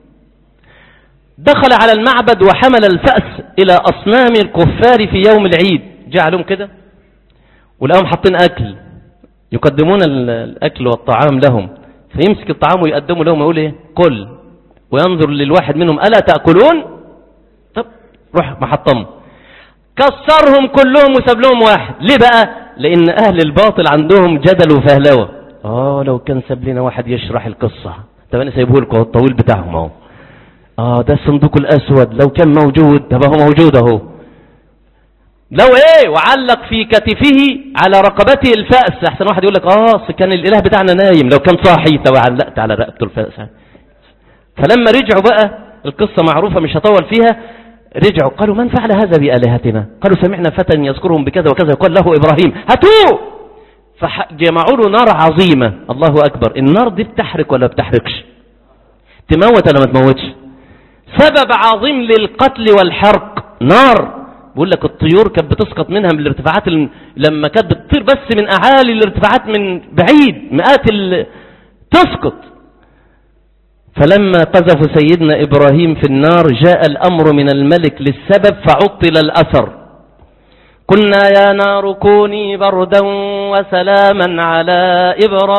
دخل على المعبد وحمل الفأس الى اصنام الكفار في يوم العيد جعلهم كده ولقاهم حاطين اكل يقدمون الاكل والطعام لهم فيمسك الطعام ويقدمه لهم ويقول ايه كل وينظر للواحد منهم ألا تأكلون طب روح محطمه كسرهم كلهم وساب لهم واحد ليه بقى لأن أهل الباطل عندهم جدل وفهلوة آه لو كان ساب لنا واحد يشرح القصة طب أنا سايبه لكم الطويل بتاعهم اهو آه ده الصندوق الأسود لو كان موجود طب هو موجود أهو لو ايه وعلق في كتفه على رقبته الفأس احسن واحد يقول لك اه كان الاله بتاعنا نايم لو كان صاحي طب علقت على رقبته الفأس فلما رجعوا بقى القصة معروفة مش هطول فيها رجعوا قالوا من فعل هذا بآلهتنا قالوا سمعنا فتى يذكرهم بكذا وكذا يقال له إبراهيم هاتوه فجمعوا له نار عظيمة الله أكبر النار دي بتحرق ولا بتحرقش تموت ولا ما تموتش سبب عظيم للقتل والحرق نار بقول لك الطيور كانت بتسقط منها من الارتفاعات الم... لما كانت بتطير بس من أعالي الارتفاعات من بعيد مئات ال... تسقط فلما قذف سيدنا إبراهيم في النار جاء الأمر من الملك للسبب فعطل الأثر قلنا يا نار كوني بردا وسلاما على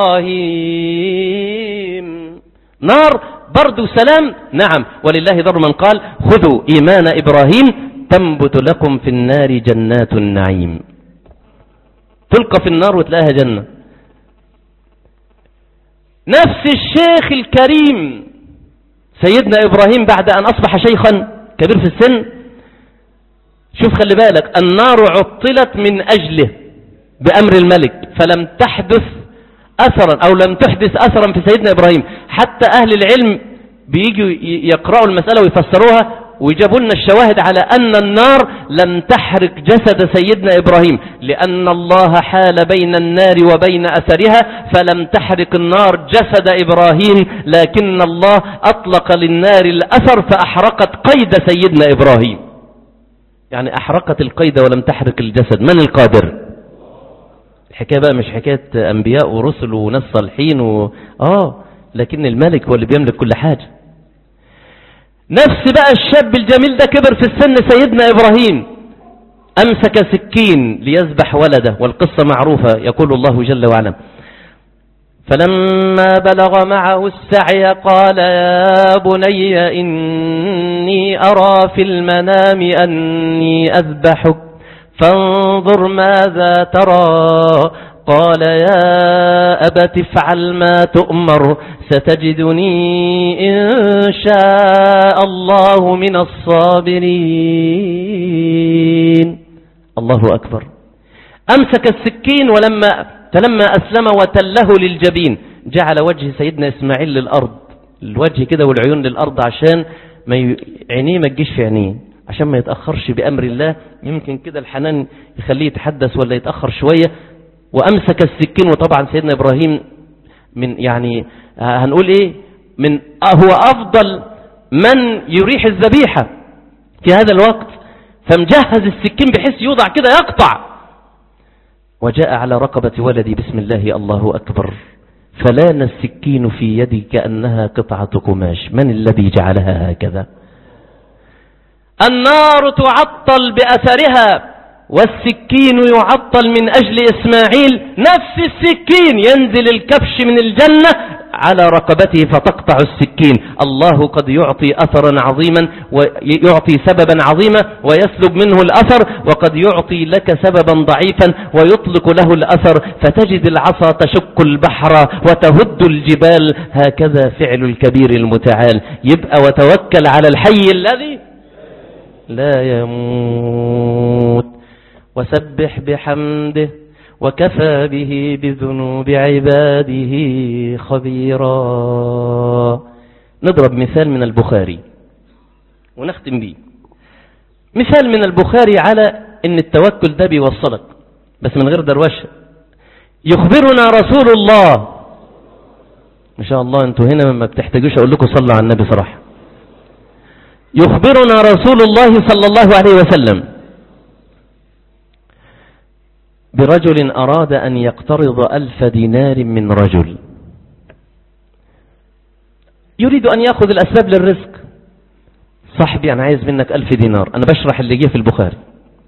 إبراهيم نار برد وسلام نعم ولله ضر من قال خذوا إيمان إبراهيم تنبت لكم في النار جنات النعيم تلقى في النار وتلاقيها جنة نفس الشيخ الكريم سيدنا إبراهيم بعد أن أصبح شيخا كبير في السن شوف خلي بالك النار عطلت من أجله بأمر الملك فلم تحدث أثرا أو لم تحدث أثرا في سيدنا إبراهيم حتى أهل العلم بيجوا يقرأوا المسألة ويفسروها ويجابوا لنا الشواهد على أن النار لم تحرق جسد سيدنا إبراهيم لأن الله حال بين النار وبين أثرها فلم تحرق النار جسد إبراهيم لكن الله أطلق للنار الأثر فأحرقت قيد سيدنا إبراهيم يعني أحرقت القيد ولم تحرق الجسد من القادر الحكاية بقى مش حكاية أنبياء ورسل وناس صالحين و... آه لكن الملك هو اللي بيملك كل حاجة نفس بقى الشاب الجميل ده كبر في السن سيدنا إبراهيم أمسك سكين ليذبح ولده والقصة معروفة يقول الله جل وعلا فلما بلغ معه السعي قال يا بني إني أرى في المنام أني أذبحك فانظر ماذا ترى قال يا أبت افعل ما تؤمر ستجدني إن شاء الله من الصابرين الله أكبر أمسك السكين ولما فلما أسلم وتله للجبين جعل وجه سيدنا إسماعيل للأرض الوجه كده والعيون للأرض عشان ما ي... عينيه ما تجيش في عينيه عشان ما يتأخرش بأمر الله يمكن كده الحنان يخليه يتحدث ولا يتأخر شوية وأمسك السكين وطبعا سيدنا إبراهيم من يعني هنقول إيه من هو أفضل من يريح الذبيحة في هذا الوقت فمجهز السكين بحيث يوضع كده يقطع وجاء على رقبة ولدي بسم الله الله أكبر فلان السكين في يدي كأنها قطعة قماش من الذي جعلها هكذا النار تعطل بأثرها والسكين يعطل من أجل إسماعيل نفس السكين ينزل الكبش من الجنة على رقبته فتقطع السكين الله قد يعطي أثرا عظيما ويعطي سببا عظيما ويسلب منه الأثر وقد يعطي لك سببا ضعيفا ويطلق له الأثر فتجد العصا تشق البحر وتهد الجبال هكذا فعل الكبير المتعال يبقى وتوكل على الحي الذي لا يموت وسبح بحمده وكفى به بذنوب عباده خبيرا نضرب مثال من البخاري ونختم به مثال من البخاري على ان التوكل ده بيوصلك بس من غير دروشه يخبرنا رسول الله ما شاء الله انتوا هنا ما بتحتاجوش اقول لكم صلوا على النبي صراحه يخبرنا رسول الله صلى الله عليه وسلم برجل أراد أن يقترض ألف دينار من رجل يريد أن يأخذ الأسباب للرزق صاحبي أنا عايز منك ألف دينار أنا بشرح اللي جه في البخاري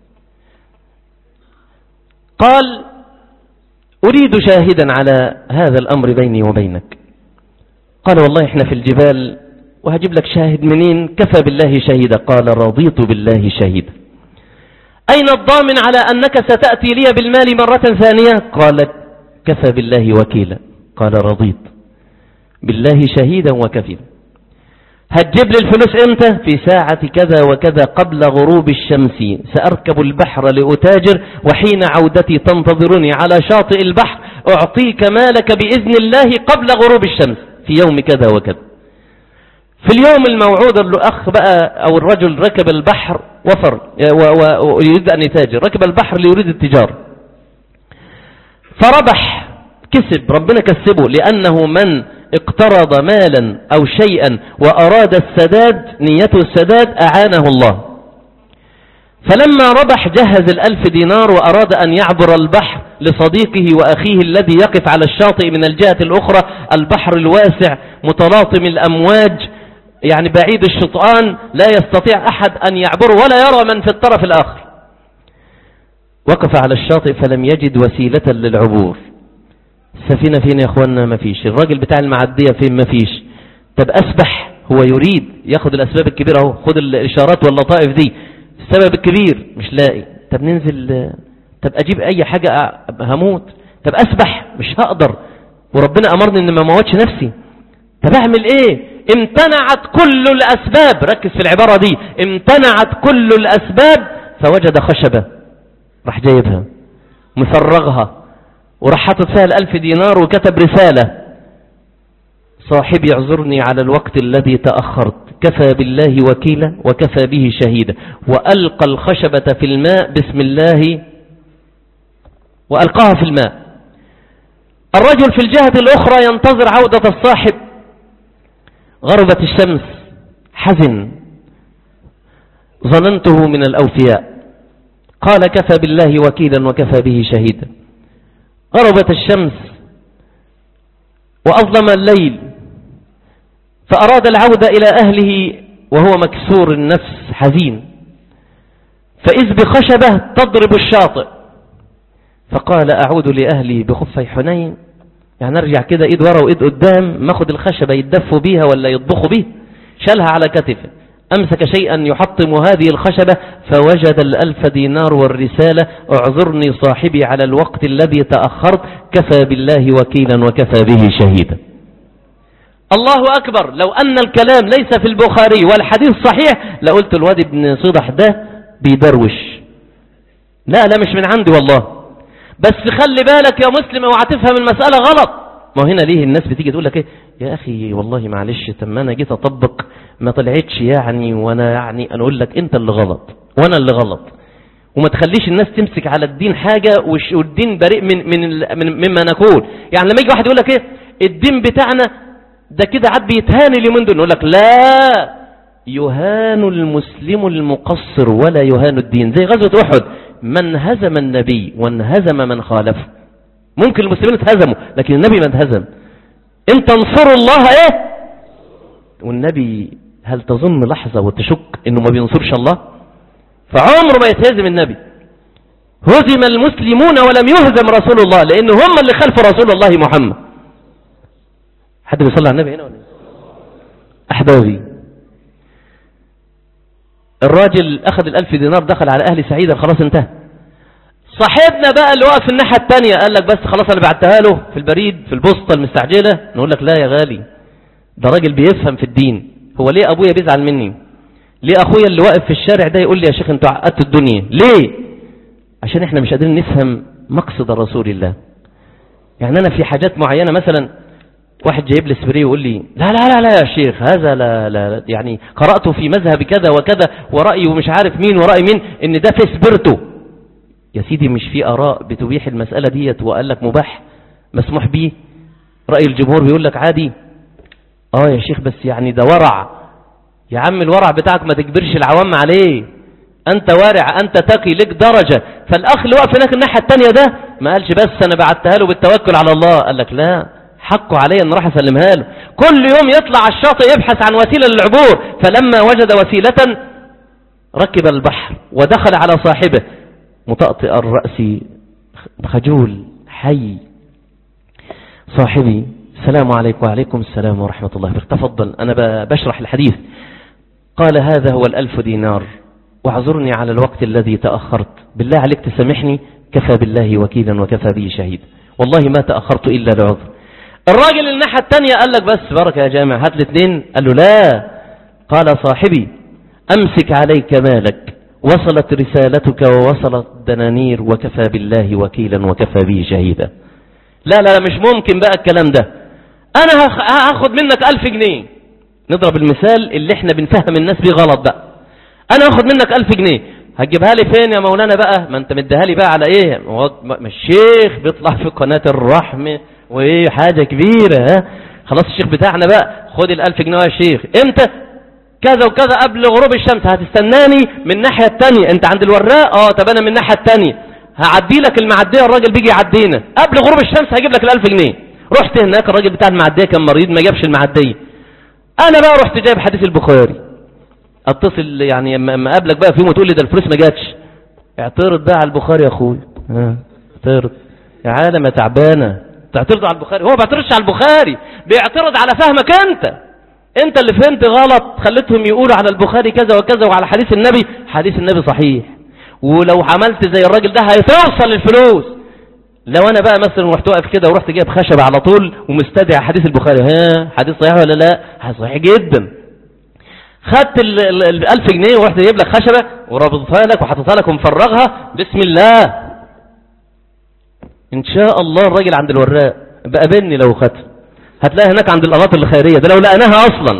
قال أريد شاهدا على هذا الأمر بيني وبينك قال والله احنا في الجبال وهجيب لك شاهد منين كفى بالله شهيدا قال رضيت بالله شهيدا أين الضامن على أنك ستأتي لي بالمال مرة ثانية قال كفى بالله وكيلا قال رضيت بالله شهيدا وكفيلا هتجيب لي الفلوس امتى في ساعة كذا وكذا قبل غروب الشمس سأركب البحر لأتاجر وحين عودتي تنتظرني على شاطئ البحر أعطيك مالك بإذن الله قبل غروب الشمس في يوم كذا وكذا في اليوم الموعود الأخ بقى أو الرجل ركب البحر وفر ويريد أن يتاجر ركب البحر ليريد التجارة فربح كسب ربنا كسبه لأنه من اقترض مالا أو شيئا وأراد السداد نيته السداد أعانه الله فلما ربح جهز الألف دينار وأراد أن يعبر البحر لصديقه وأخيه الذي يقف على الشاطئ من الجهة الأخرى البحر الواسع متلاطم الأمواج يعني بعيد الشطآن لا يستطيع أحد أن يعبر ولا يرى من في الطرف الآخر وقف على الشاطئ فلم يجد وسيلة للعبور السفينة فين يا أخوانا ما فيش الراجل بتاع المعدية فين ما فيش طب أسبح هو يريد ياخد الأسباب الكبيرة اهو خد الإشارات واللطائف دي السبب الكبير مش لاقي طب ننزل طب أجيب أي حاجة هموت طب أسبح مش هقدر وربنا أمرني إن ما موتش نفسي طب أعمل إيه امتنعت كل الأسباب ركز في العبارة دي امتنعت كل الأسباب فوجد خشبة راح جايبها مفرغها وراح حاطط فيها الألف دينار وكتب رسالة صاحبي اعذرني على الوقت الذي تأخرت كفى بالله وكيلا وكفى به شهيدا وألقى الخشبة في الماء بسم الله وألقاها في الماء الرجل في الجهة الأخرى ينتظر عودة الصاحب غربت الشمس حزن ظننته من الأوفياء قال كفى بالله وكيلا وكفى به شهيدا غربت الشمس وأظلم الليل فأراد العودة إلى أهله وهو مكسور النفس حزين فإذ بخشبة تضرب الشاطئ فقال أعود لأهلي بخفي حنين يعني ارجع كده ايد ورا وايد قدام ماخد الخشبة يتدفوا بيها ولا يطبخوا بيه شالها على كتفه أمسك شيئا يحطم هذه الخشبة فوجد الألف دينار والرسالة اعذرني صاحبي على الوقت الذي تأخرت كفى بالله وكيلا وكفى به شهيدا الله أكبر لو أن الكلام ليس في البخاري والحديث صحيح لقلت الواد ابن صدح ده بيدروش لا لا مش من عندي والله بس خلي بالك يا مسلم اوعى تفهم المسألة غلط ما هنا ليه الناس بتيجي تقول لك ايه يا اخي والله معلش تم انا جيت اطبق ما طلعتش يعني وانا يعني انا اقول لك انت اللي غلط وانا اللي غلط وما تخليش الناس تمسك على الدين حاجة والدين بريء من من من مما نقول يعني لما يجي واحد يقول لك ايه الدين بتاعنا ده كده عاد بيتهان اليومين دول نقول لك لا يهان المسلم المقصر ولا يهان الدين زي غزوة أحد من هزم النبي وانهزم من خالفه ممكن المسلمين اتهزموا لكن النبي ما انهزم ان تنصروا الله ايه والنبي هل تظن لحظة وتشك انه ما بينصرش الله فعمره ما يتهزم النبي هزم المسلمون ولم يهزم رسول الله لان هم اللي خلفوا رسول الله محمد حد بيصلي على النبي هنا ولا احبابي الراجل اخذ الالف دينار دخل على اهل سعيدة خلاص انتهى صاحبنا بقى اللي واقف في الناحية التانية قال لك بس خلاص انا بعتها له في البريد في البوسطة المستعجلة نقول لك لا يا غالي ده راجل بيفهم في الدين هو ليه ابويا بيزعل مني ليه اخويا اللي واقف في الشارع ده يقول لي يا شيخ انتوا عقدتوا الدنيا ليه عشان احنا مش قادرين نفهم مقصد رسول الله يعني انا في حاجات معينة مثلا واحد جايب لي سبري ويقول لي لا لا لا لا يا شيخ هذا لا لا يعني قرأت في مذهب كذا وكذا ورأي ومش عارف مين ورأي مين ان ده في سبرته يا سيدي مش في آراء بتبيح المسألة ديت وقال لك مباح مسموح به رأي الجمهور بيقول لك عادي اه يا شيخ بس يعني ده ورع يا عم الورع بتاعك ما تجبرش العوام عليه انت وارع انت تقي لك درجة فالاخ اللي واقف هناك الناحية التانية ده ما قالش بس انا بعتها له بالتوكل على الله قال لك لا حقه علي ان راح اسلمها له كل يوم يطلع على الشاطئ يبحث عن وسيلة للعبور فلما وجد وسيلة ركب البحر ودخل على صاحبه مطأطئ الرأس خجول حي صاحبي السلام عليكم وعليكم السلام ورحمة الله وبركاته تفضل أنا بشرح الحديث قال هذا هو الألف دينار واعذرني على الوقت الذي تأخرت بالله عليك تسامحني كفى بالله وكيلا وكفى به شهيد والله ما تأخرت إلا لعذر الراجل الناحية التانية قال لك بس بركة يا جامع هات الاثنين قال له لا قال صاحبي أمسك عليك مالك وصلت رسالتك ووصلت دنانير وكفى بالله وكيلا وكفى به شهيدا لا لا لا مش ممكن بقى الكلام ده انا هاخد منك الف جنيه نضرب المثال اللي احنا بنفهم الناس بيه غلط بقى انا هاخد منك الف جنيه هتجيبها لي فين يا مولانا بقى ما انت مديها لي بقى على ايه ما الشيخ بيطلع في قناة الرحمة وايه حاجة كبيرة ها خلاص الشيخ بتاعنا بقى خد الالف جنيه يا شيخ امتى كذا وكذا قبل غروب الشمس هتستناني من الناحية التانية انت عند الوراق اه طب انا من الناحية التانية هعدي لك المعدية الراجل بيجي يعدينا قبل غروب الشمس هجيب لك الالف جنيه رحت هناك الراجل بتاع المعدية كان مريض ما جابش المعدية انا بقى رحت جايب حديث البخاري اتصل يعني اما اقابلك بقى في يوم وتقول لي ده الفلوس ما جاتش اعترض بقى على البخاري يا اخويا اعترض يا عالم يا تعبانه تعترض على البخاري هو ما بيعترضش على البخاري بيعترض على فهمك انت انت اللي فهمت غلط خليتهم يقولوا على البخاري كذا وكذا وعلى حديث النبي حديث النبي صحيح ولو عملت زي الراجل ده هتوصل الفلوس لو انا بقى مثلا رحت واقف كده ورحت جايب خشبه على طول ومستدعي حديث البخاري ها حديث صحيح ولا لا صحيح جدا خدت ال 1000 جنيه ورحت جايب لك خشبه ورابطها لك وحطيتها لك ومفرغها بسم الله ان شاء الله الراجل عند الوراق بقى بني لو خدت هتلاقي هناك عند القناطر الخيريه ده لو لقناها اصلا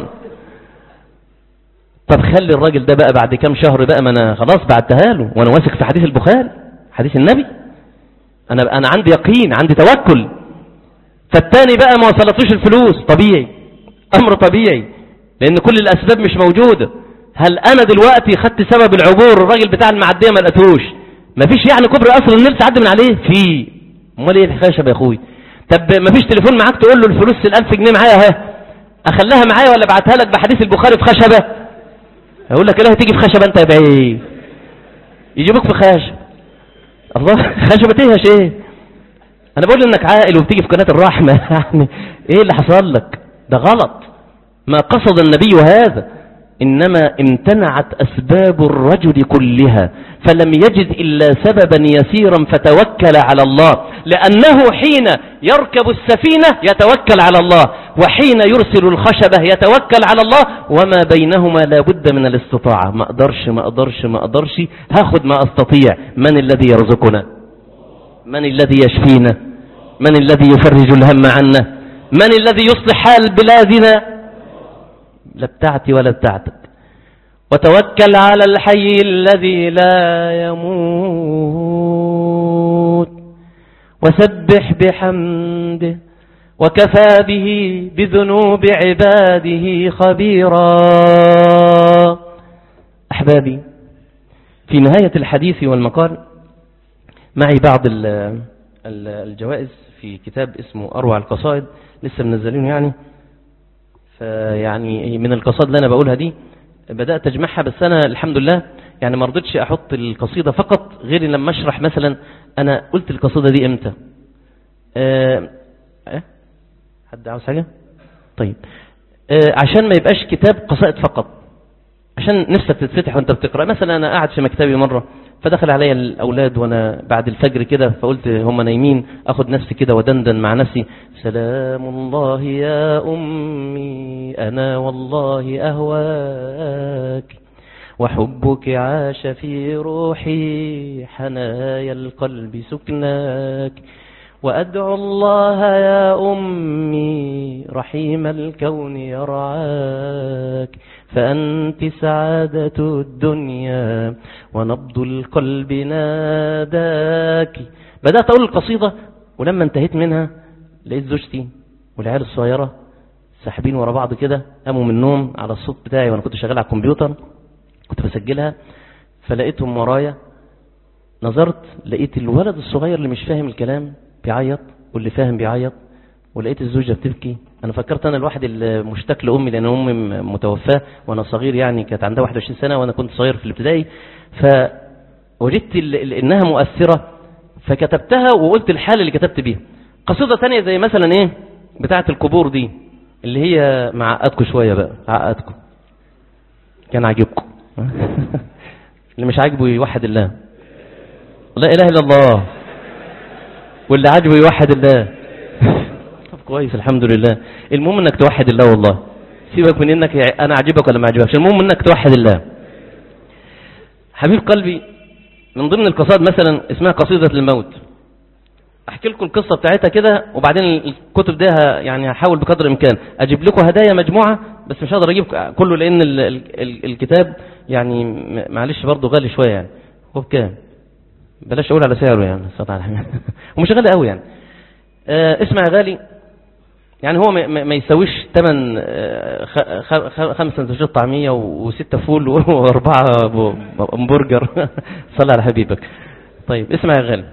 طب خلي الراجل ده بقى بعد كام شهر بقى ما انا خلاص بعتها له وانا واثق في حديث البخاري حديث النبي انا انا عندي يقين عندي توكل فالتاني بقى ما وصلتوش الفلوس طبيعي امر طبيعي لان كل الاسباب مش موجودة هل انا دلوقتي خدت سبب العبور الراجل بتاع المعدية ما لقيتوش مفيش يعني كبر اصل النيل تعدي من عليه في امال ايه الحكايه يا اخوي طب مفيش تليفون معاك تقول له الفلوس ال1000 جنيه معايا اهي اخليها معايا ولا ابعتها لك بحديث البخاري في خشبه هيقول لك اله تيجي في خشبه انت يا بعيد يجيبوك في خشب الله خشبه ايه يا شيخ انا بقول انك عاقل وبتيجي في قناه الرحمه يعني ايه اللي حصل لك ده غلط ما قصد النبي هذا إنما امتنعت أسباب الرجل كلها فلم يجد إلا سببا يسيرا فتوكل على الله لأنه حين يركب السفينة يتوكل على الله وحين يرسل الخشبة يتوكل على الله وما بينهما لا بد من الاستطاعة ما أقدرش ما أقدرش ما أقدرش هاخد ما أستطيع من الذي يرزقنا من الذي يشفينا من الذي يفرج الهم عنا من الذي يصلح حال بلادنا لا بتاعتي ولا بتاعتك وتوكل على الحي الذي لا يموت وسبح بحمده وكفى به بذنوب عباده خبيرا أحبابي في نهاية الحديث والمقال معي بعض الجوائز في كتاب اسمه أروع القصائد لسه منزلينه يعني فيعني من القصائد اللي أنا بقولها دي بدأت أجمعها بس أنا الحمد لله يعني ما رضيتش أحط القصيدة فقط غير لما أشرح مثلا أنا قلت القصيدة دي إمتى أه أه حد عاوز حاجة طيب أه عشان ما يبقاش كتاب قصائد فقط عشان نفسك تتفتح وانت بتقرأ مثلا أنا قاعد في مكتبي مرة فدخل عليا الأولاد وأنا بعد الفجر كده فقلت هم نايمين أخد نفسي كده ودندن مع نفسي سلام الله يا أمي أنا والله أهواك وحبك عاش في روحي حنايا القلب سكناك وأدعو الله يا أمي رحيم الكون يرعاك فأنت سعادة الدنيا ونبض القلب ناداك بدأت أقول القصيدة ولما انتهيت منها لقيت زوجتي والعيال الصغيرة ساحبين ورا بعض كده قاموا من النوم على الصوت بتاعي وانا كنت شغال على الكمبيوتر كنت بسجلها فلقيتهم ورايا نظرت لقيت الولد الصغير اللي مش فاهم الكلام بيعيط واللي فاهم بيعيط ولقيت الزوجة بتبكي أنا فكرت أنا الواحد المشتاق لأمي لأن أمي متوفاة وأنا صغير يعني كانت عندها 21 سنة وأنا كنت صغير في الابتدائي فوجدت إنها مؤثرة فكتبتها وقلت الحالة اللي كتبت بيها قصيدة تانية زي مثلا إيه بتاعة القبور دي اللي هي معقدكم شوية بقى عقدكم كان عاجبكم اللي مش عاجبه يوحد الله لا إله إلا الله واللي عاجبه يوحد الله طب كويس الحمد لله المهم انك توحد الله والله سيبك من انك انا عاجبك ولا ما عاجبكش المهم انك توحد الله حبيب قلبي من ضمن القصائد مثلا اسمها قصيدة الموت احكي لكم القصة بتاعتها كده وبعدين الكتب ده يعني هحاول بقدر الامكان اجيب لكم هدايا مجموعة بس مش هقدر اجيب كله لان ال ال الكتاب يعني معلش برضه غالي شوية يعني هو بكام بلاش اقول على سعره يعني ومش غالي قوي يعني آه اسمع يا غالي يعني هو ما, ما يساويش ثمن خمسة سندوتشات طعمية وستة فول واربعة همبرجر صلى على حبيبك طيب اسمع يا غالي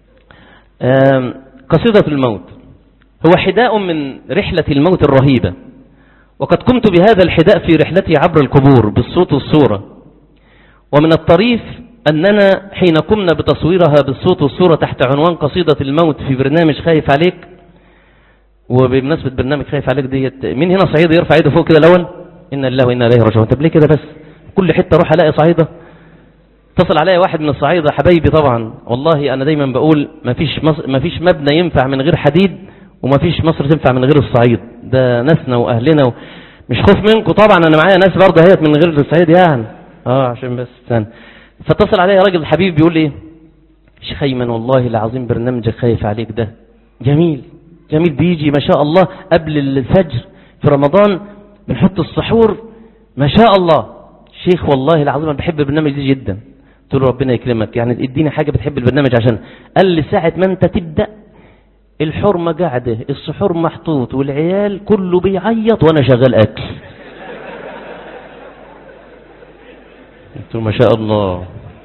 قصيدة الموت هو حداء من رحلة الموت الرهيبة وقد قمت بهذا الحداء في رحلتي عبر القبور بالصوت والصورة ومن الطريف أننا حين قمنا بتصويرها بالصوت والصورة تحت عنوان قصيدة الموت في برنامج خايف عليك وبمناسبة برنامج خايف عليك ديت مين هنا صعيدي يرفع ايده فوق كده الأول إن الله وإنا إليه راجعون طب ليه كده بس كل حتة اروح ألاقي صعيدة اتصل عليا واحد من الصعيدة حبايبي طبعا والله أنا دايما بقول ما فيش, مصر ما فيش مبنى ينفع من غير حديد وما فيش مصر تنفع من غير الصعيد ده ناسنا وأهلنا و... مش خوف منكم طبعا أنا معايا ناس برضه هيت من غير الصعيد يعني اه عشان بس استنى فاتصل عليا راجل حبيبي بيقول لي شيخ ايمن والله العظيم برنامجك خايف عليك ده جميل جميل بيجي ما شاء الله قبل الفجر في رمضان بنحط السحور ما شاء الله شيخ والله العظيم انا بحب البرنامج ده جدا قلت له ربنا يكرمك يعني اديني حاجه بتحب البرنامج عشان قال لي ساعه ما انت تبدا الحرمه قاعده السحور محطوط والعيال كله بيعيط وانا شغال اكل قلت له ما شاء الله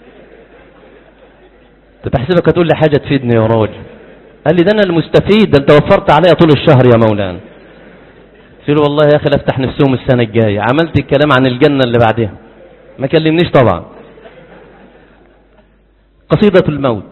طب احسبك هتقول لي حاجه تفيدني يا راجل قال لي ده انا المستفيد ده انت وفرت عليا طول الشهر يا مولانا قلت له والله يا اخي لا افتح نفسهم السنه الجايه عملت الكلام عن الجنه اللي بعدها ما كلمنيش طبعا قصيده الموت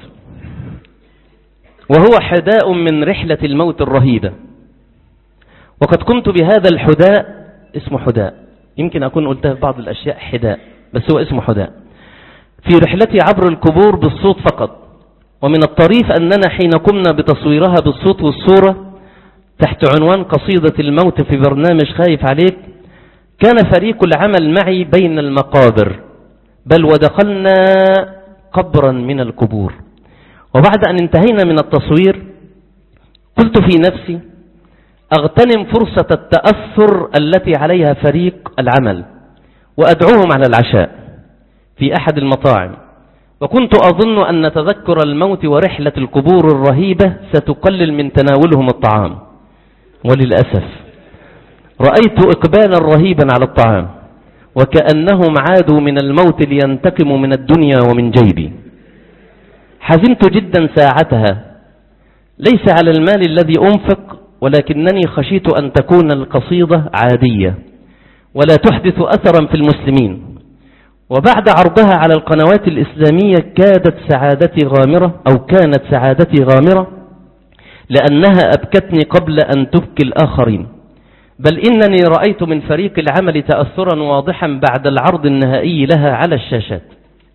وهو حداء من رحله الموت الرهيبه وقد قمت بهذا الحداء اسمه حداء يمكن اكون قلتها في بعض الاشياء حداء بس هو اسمه حداء في رحلتي عبر القبور بالصوت فقط ومن الطريف أننا حين قمنا بتصويرها بالصوت والصورة تحت عنوان قصيدة الموت في برنامج خايف عليك كان فريق العمل معي بين المقابر بل ودخلنا قبرا من القبور وبعد أن انتهينا من التصوير قلت في نفسي أغتنم فرصة التأثر التي عليها فريق العمل وأدعوهم على العشاء في أحد المطاعم وكنت أظن أن تذكر الموت ورحلة القبور الرهيبة ستقلل من تناولهم الطعام وللأسف رأيت إقبالا رهيبا على الطعام وكأنهم عادوا من الموت لينتقموا من الدنيا ومن جيبي حزنت جدا ساعتها ليس على المال الذي أنفق ولكنني خشيت أن تكون القصيدة عادية ولا تحدث أثرا في المسلمين وبعد عرضها على القنوات الإسلامية كادت سعادتي غامرة أو كانت سعادتي غامرة لأنها أبكتني قبل أن تبكي الآخرين بل إنني رأيت من فريق العمل تأثرا واضحا بعد العرض النهائي لها على الشاشات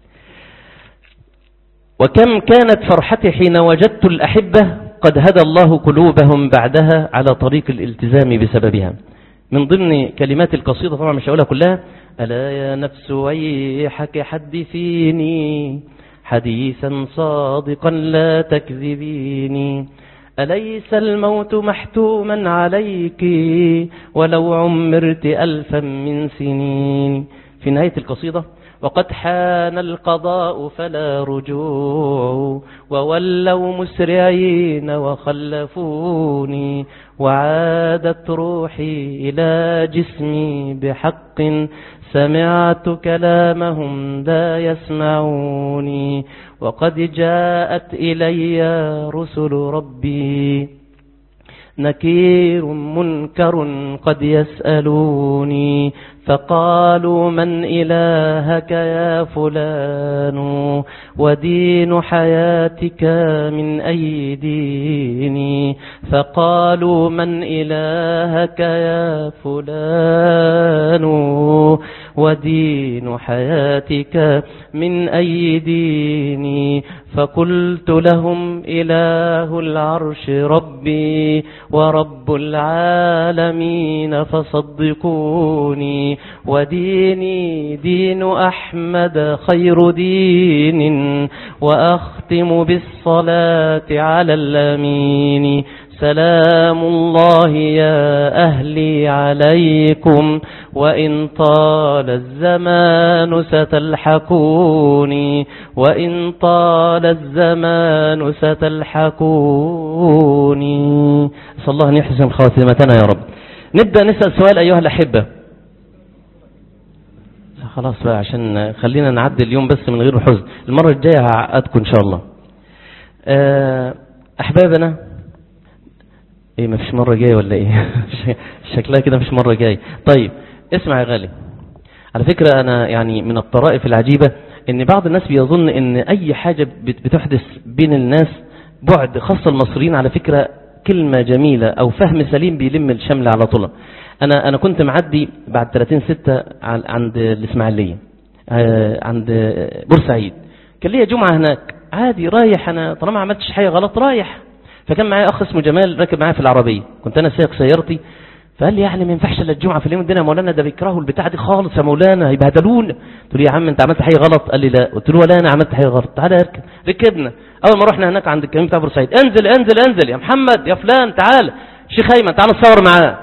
وكم كانت فرحتي حين وجدت الأحبة قد هدى الله قلوبهم بعدها على طريق الالتزام بسببها من ضمن كلمات القصيدة طبعا مش هقولها كلها ألا يا نفس ويحك حدثيني حديثا صادقا لا تكذبيني أليس الموت محتوما عليك ولو عمرت ألفا من سنين في نهاية القصيدة وقد حان القضاء فلا رجوع وولوا مسرعين وخلفوني وعادت روحي إلى جسمي بحق سمعت كلامهم لا يسمعوني وقد جاءت إلي رسل ربي نكير منكر قد يسألوني فقالوا من إلهك يا فلان ودين حياتك من أي ديني فقالوا من إلهك يا فلان ودين حياتك من أي ديني فقلت لهم إله العرش ربي ورب العالمين فصدقوني وديني دين أحمد خير دين وأختم بالصلاة على الأمين سلام الله يا أهلي عليكم وإن طال الزمان ستلحقوني وإن طال الزمان ستلحقوني صلى الله أن يحسن خاتمتنا يا رب نبدأ نسأل سؤال أيها الأحبة خلاص بقى عشان خلينا نعدي اليوم بس من غير حزن المرة الجاية هعقدكم إن شاء الله أحبابنا ايه مفيش مرة جاية ولا ايه شكلها كده مفيش مرة جاية طيب اسمع يا غالي على فكرة انا يعني من الطرائف العجيبة ان بعض الناس بيظن ان اي حاجة بتحدث بين الناس بعد خاصة المصريين على فكرة كلمة جميلة او فهم سليم بيلم الشمل على طول انا انا كنت معدي بعد 30 ستة عند الاسماعيلية آه، عند بورسعيد كان ليا جمعة هناك عادي رايح أنا طالما ما عملتش حاجة غلط رايح فكان معايا أخ اسمه جمال راكب معايا في العربية كنت أنا سايق سيارتي فقال لي يعني ما ينفعش الا الجمعه في اليوم الدنيا يا مولانا ده بيكرهوا البتاع دي خالص يا مولانا هيبهدلونا قلت له يا عم انت عملت حاجه غلط قال لي لا قلت له ولا انا عملت حاجه غلط تعالى اركب ركبنا اول ما رحنا هناك عند الكمين بتاع بورسعيد انزل انزل انزل يا محمد يا فلان تعال شيخ ايمن تعال نتصور معاه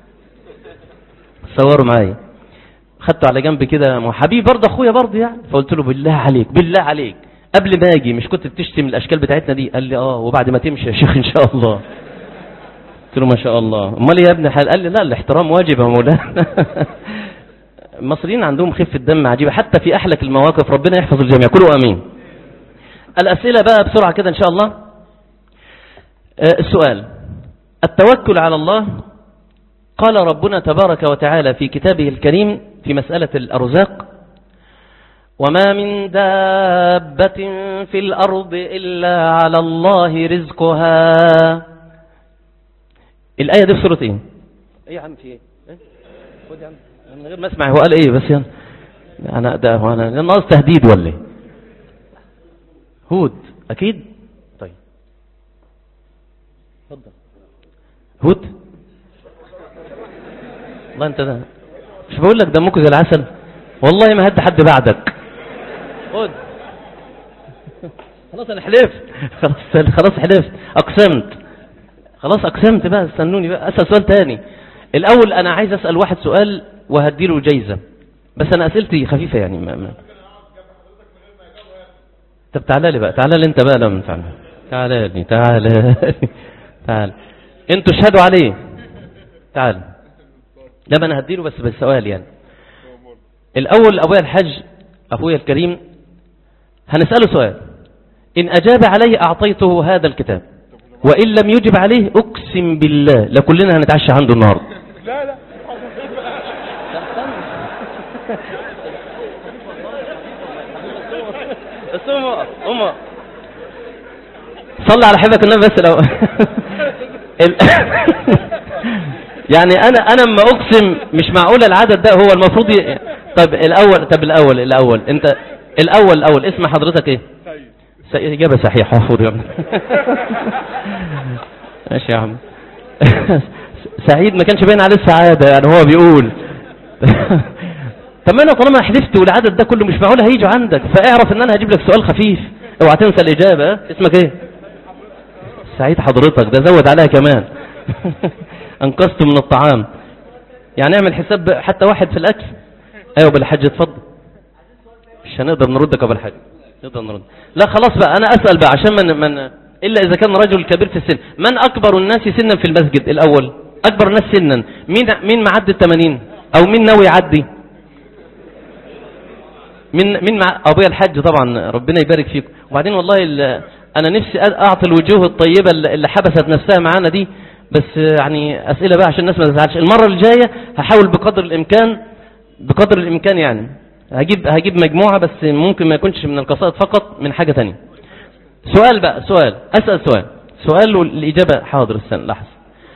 صوروا معايا خدته على جنب كده ما هو حبيبي برضه اخويا برضه يعني فقلت له بالله عليك بالله عليك قبل ما اجي مش كنت بتشتم الاشكال بتاعتنا دي قال لي اه وبعد ما تمشي يا شيخ ان شاء الله قلت له ما شاء الله امال إيه يا ابن الحلال قال لي لا الاحترام واجب يا مولانا المصريين عندهم خفه دم عجيبه حتى في احلك المواقف ربنا يحفظ الجميع كلوا امين الاسئله بقى بسرعه كده ان شاء الله آه، السؤال التوكل على الله قال ربنا تبارك وتعالى في كتابه الكريم في مسألة الأرزاق وما من دابة في الأرض إلا على الله رزقها الآية دي في سورة إيه؟ إيه يا عم في إيه؟ إيه؟ خد يا عم من غير ما أسمع هو قال إيه بس يعني أنا ده هو أنا ناقص تهديد ولا إيه؟ هود أكيد؟ طيب اتفضل هود والله انت ده مش بقول لك دمكم زي العسل والله ما هد حد بعدك خد خلاص انا حلفت خلاص خلاص حلفت اقسمت خلاص اقسمت بقى استنوني بقى اسال سؤال تاني الاول انا عايز اسال واحد سؤال وهديله جايزه بس انا اسئلتي خفيفه يعني ما ما. طب تعالى لي بقى تعالى لي انت بقى لما تعالى تعالى لي تعالى تعالى انتوا اشهدوا عليه تعال لا ما انا هديله بس بالسؤال يعني الاول ابويا الحج اخويا الكريم هنساله سؤال ان اجاب عليه اعطيته هذا الكتاب وان لم يجب عليه اقسم بالله لكلنا هنتعشى عنده النهارده لا لا بس هم هم صلي على حبك النبي بس لو ال- يعني انا انا اما اقسم مش معقول العدد ده هو المفروض ي... طب الاول طب الاول الاول انت الاول الاول اسم حضرتك ايه سيد س- اجابه صحيحه المفروض يا ابني ماشي يا عم سعيد ما كانش باين عليه السعاده يعني هو بيقول طب ما انا طالما حلفت والعدد ده كله مش معقول هيجوا عندك فاعرف ان انا هجيب لك سؤال خفيف اوعى تنسى الاجابه ها؟ اسمك ايه سعيد حضرتك ده زود عليها كمان انقذته من الطعام يعني اعمل حساب حتى واحد في الاكل ايوه بالحج اتفضل مش هنقدر نردك يا بالحج نقدر نرد لا خلاص بقى انا اسال بقى عشان من من الا اذا كان رجل كبير في السن من اكبر الناس سنا في المسجد الاول اكبر الناس سنا مين مين معدي ال 80 او مين ناوي يعدي من من مع ابويا الحج طبعا ربنا يبارك فيكم وبعدين والله ال- انا نفسي أ- اعطي الوجوه الطيبه اللي اللي حبست نفسها معانا دي بس يعني اسئله بقى عشان الناس ما تزعلش المره الجايه هحاول بقدر الامكان بقدر الامكان يعني هجيب هجيب مجموعه بس ممكن ما يكونش من القصائد فقط من حاجه تانية سؤال بقى سؤال اسال سؤال سؤال والاجابه حاضر استنى لحظه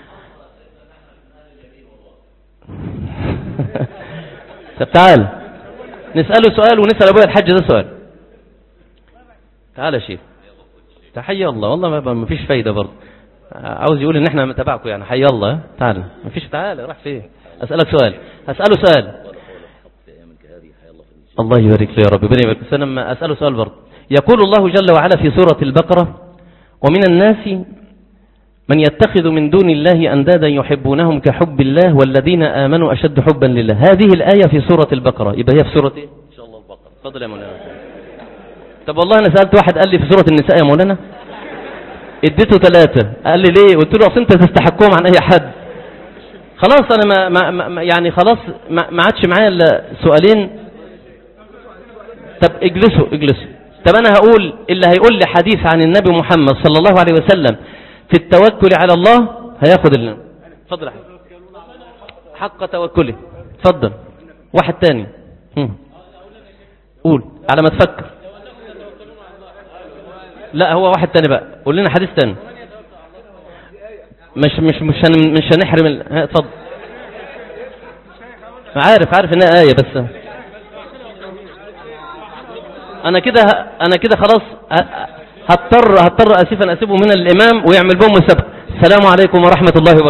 طب تعال نسأله سؤال ونسأل أبويا الحج ده سؤال تعال يا شيخ تحيا الله والله ما- ما فيش فايدة برضه عاوز يقول ان احنا متابعكم يعني حيا الله ها؟ تعال ما فيش تعال راح فين اسالك سؤال هساله سؤال الله يبارك له يا رب ربنا يبارك بس انا لما اساله سؤال برضه يقول الله جل وعلا في سوره البقره ومن الناس من يتخذ من دون الله أندادا يحبونهم كحب الله والذين آمنوا أشد حبا لله هذه الآية في سورة البقرة يبقى هي في سورة إيه؟ إن شاء الله البقرة تفضل يا مولانا طب والله أنا سألت واحد قال لي في سورة النساء يا مولانا اديته ثلاثة قال لي ليه قلت له أصل أنت تستحقهم عن أي حد خلاص أنا ما ما ما يعني خلاص ما ما عادش معايا إلا سؤالين طب اجلسوا اجلسوا طب أنا هقول اللي هيقول لي حديث عن النبي محمد صلى الله عليه وسلم في التوكل على الله هياخد ال اتفضل يا حبيبي حق توكله اتفضل واحد تاني هم. قول على ما تفكر لا هو واحد تاني بقى قول لنا حديث تاني مش مش مش هن مش هنحرم ال... ها، اتفضل عارف عارف انها آية بس انا كده انا كده خلاص ه- هضطر هضطر اسفا اسيبه من الامام ويعمل بهم مسابقه السلام عليكم ورحمه الله وبركاته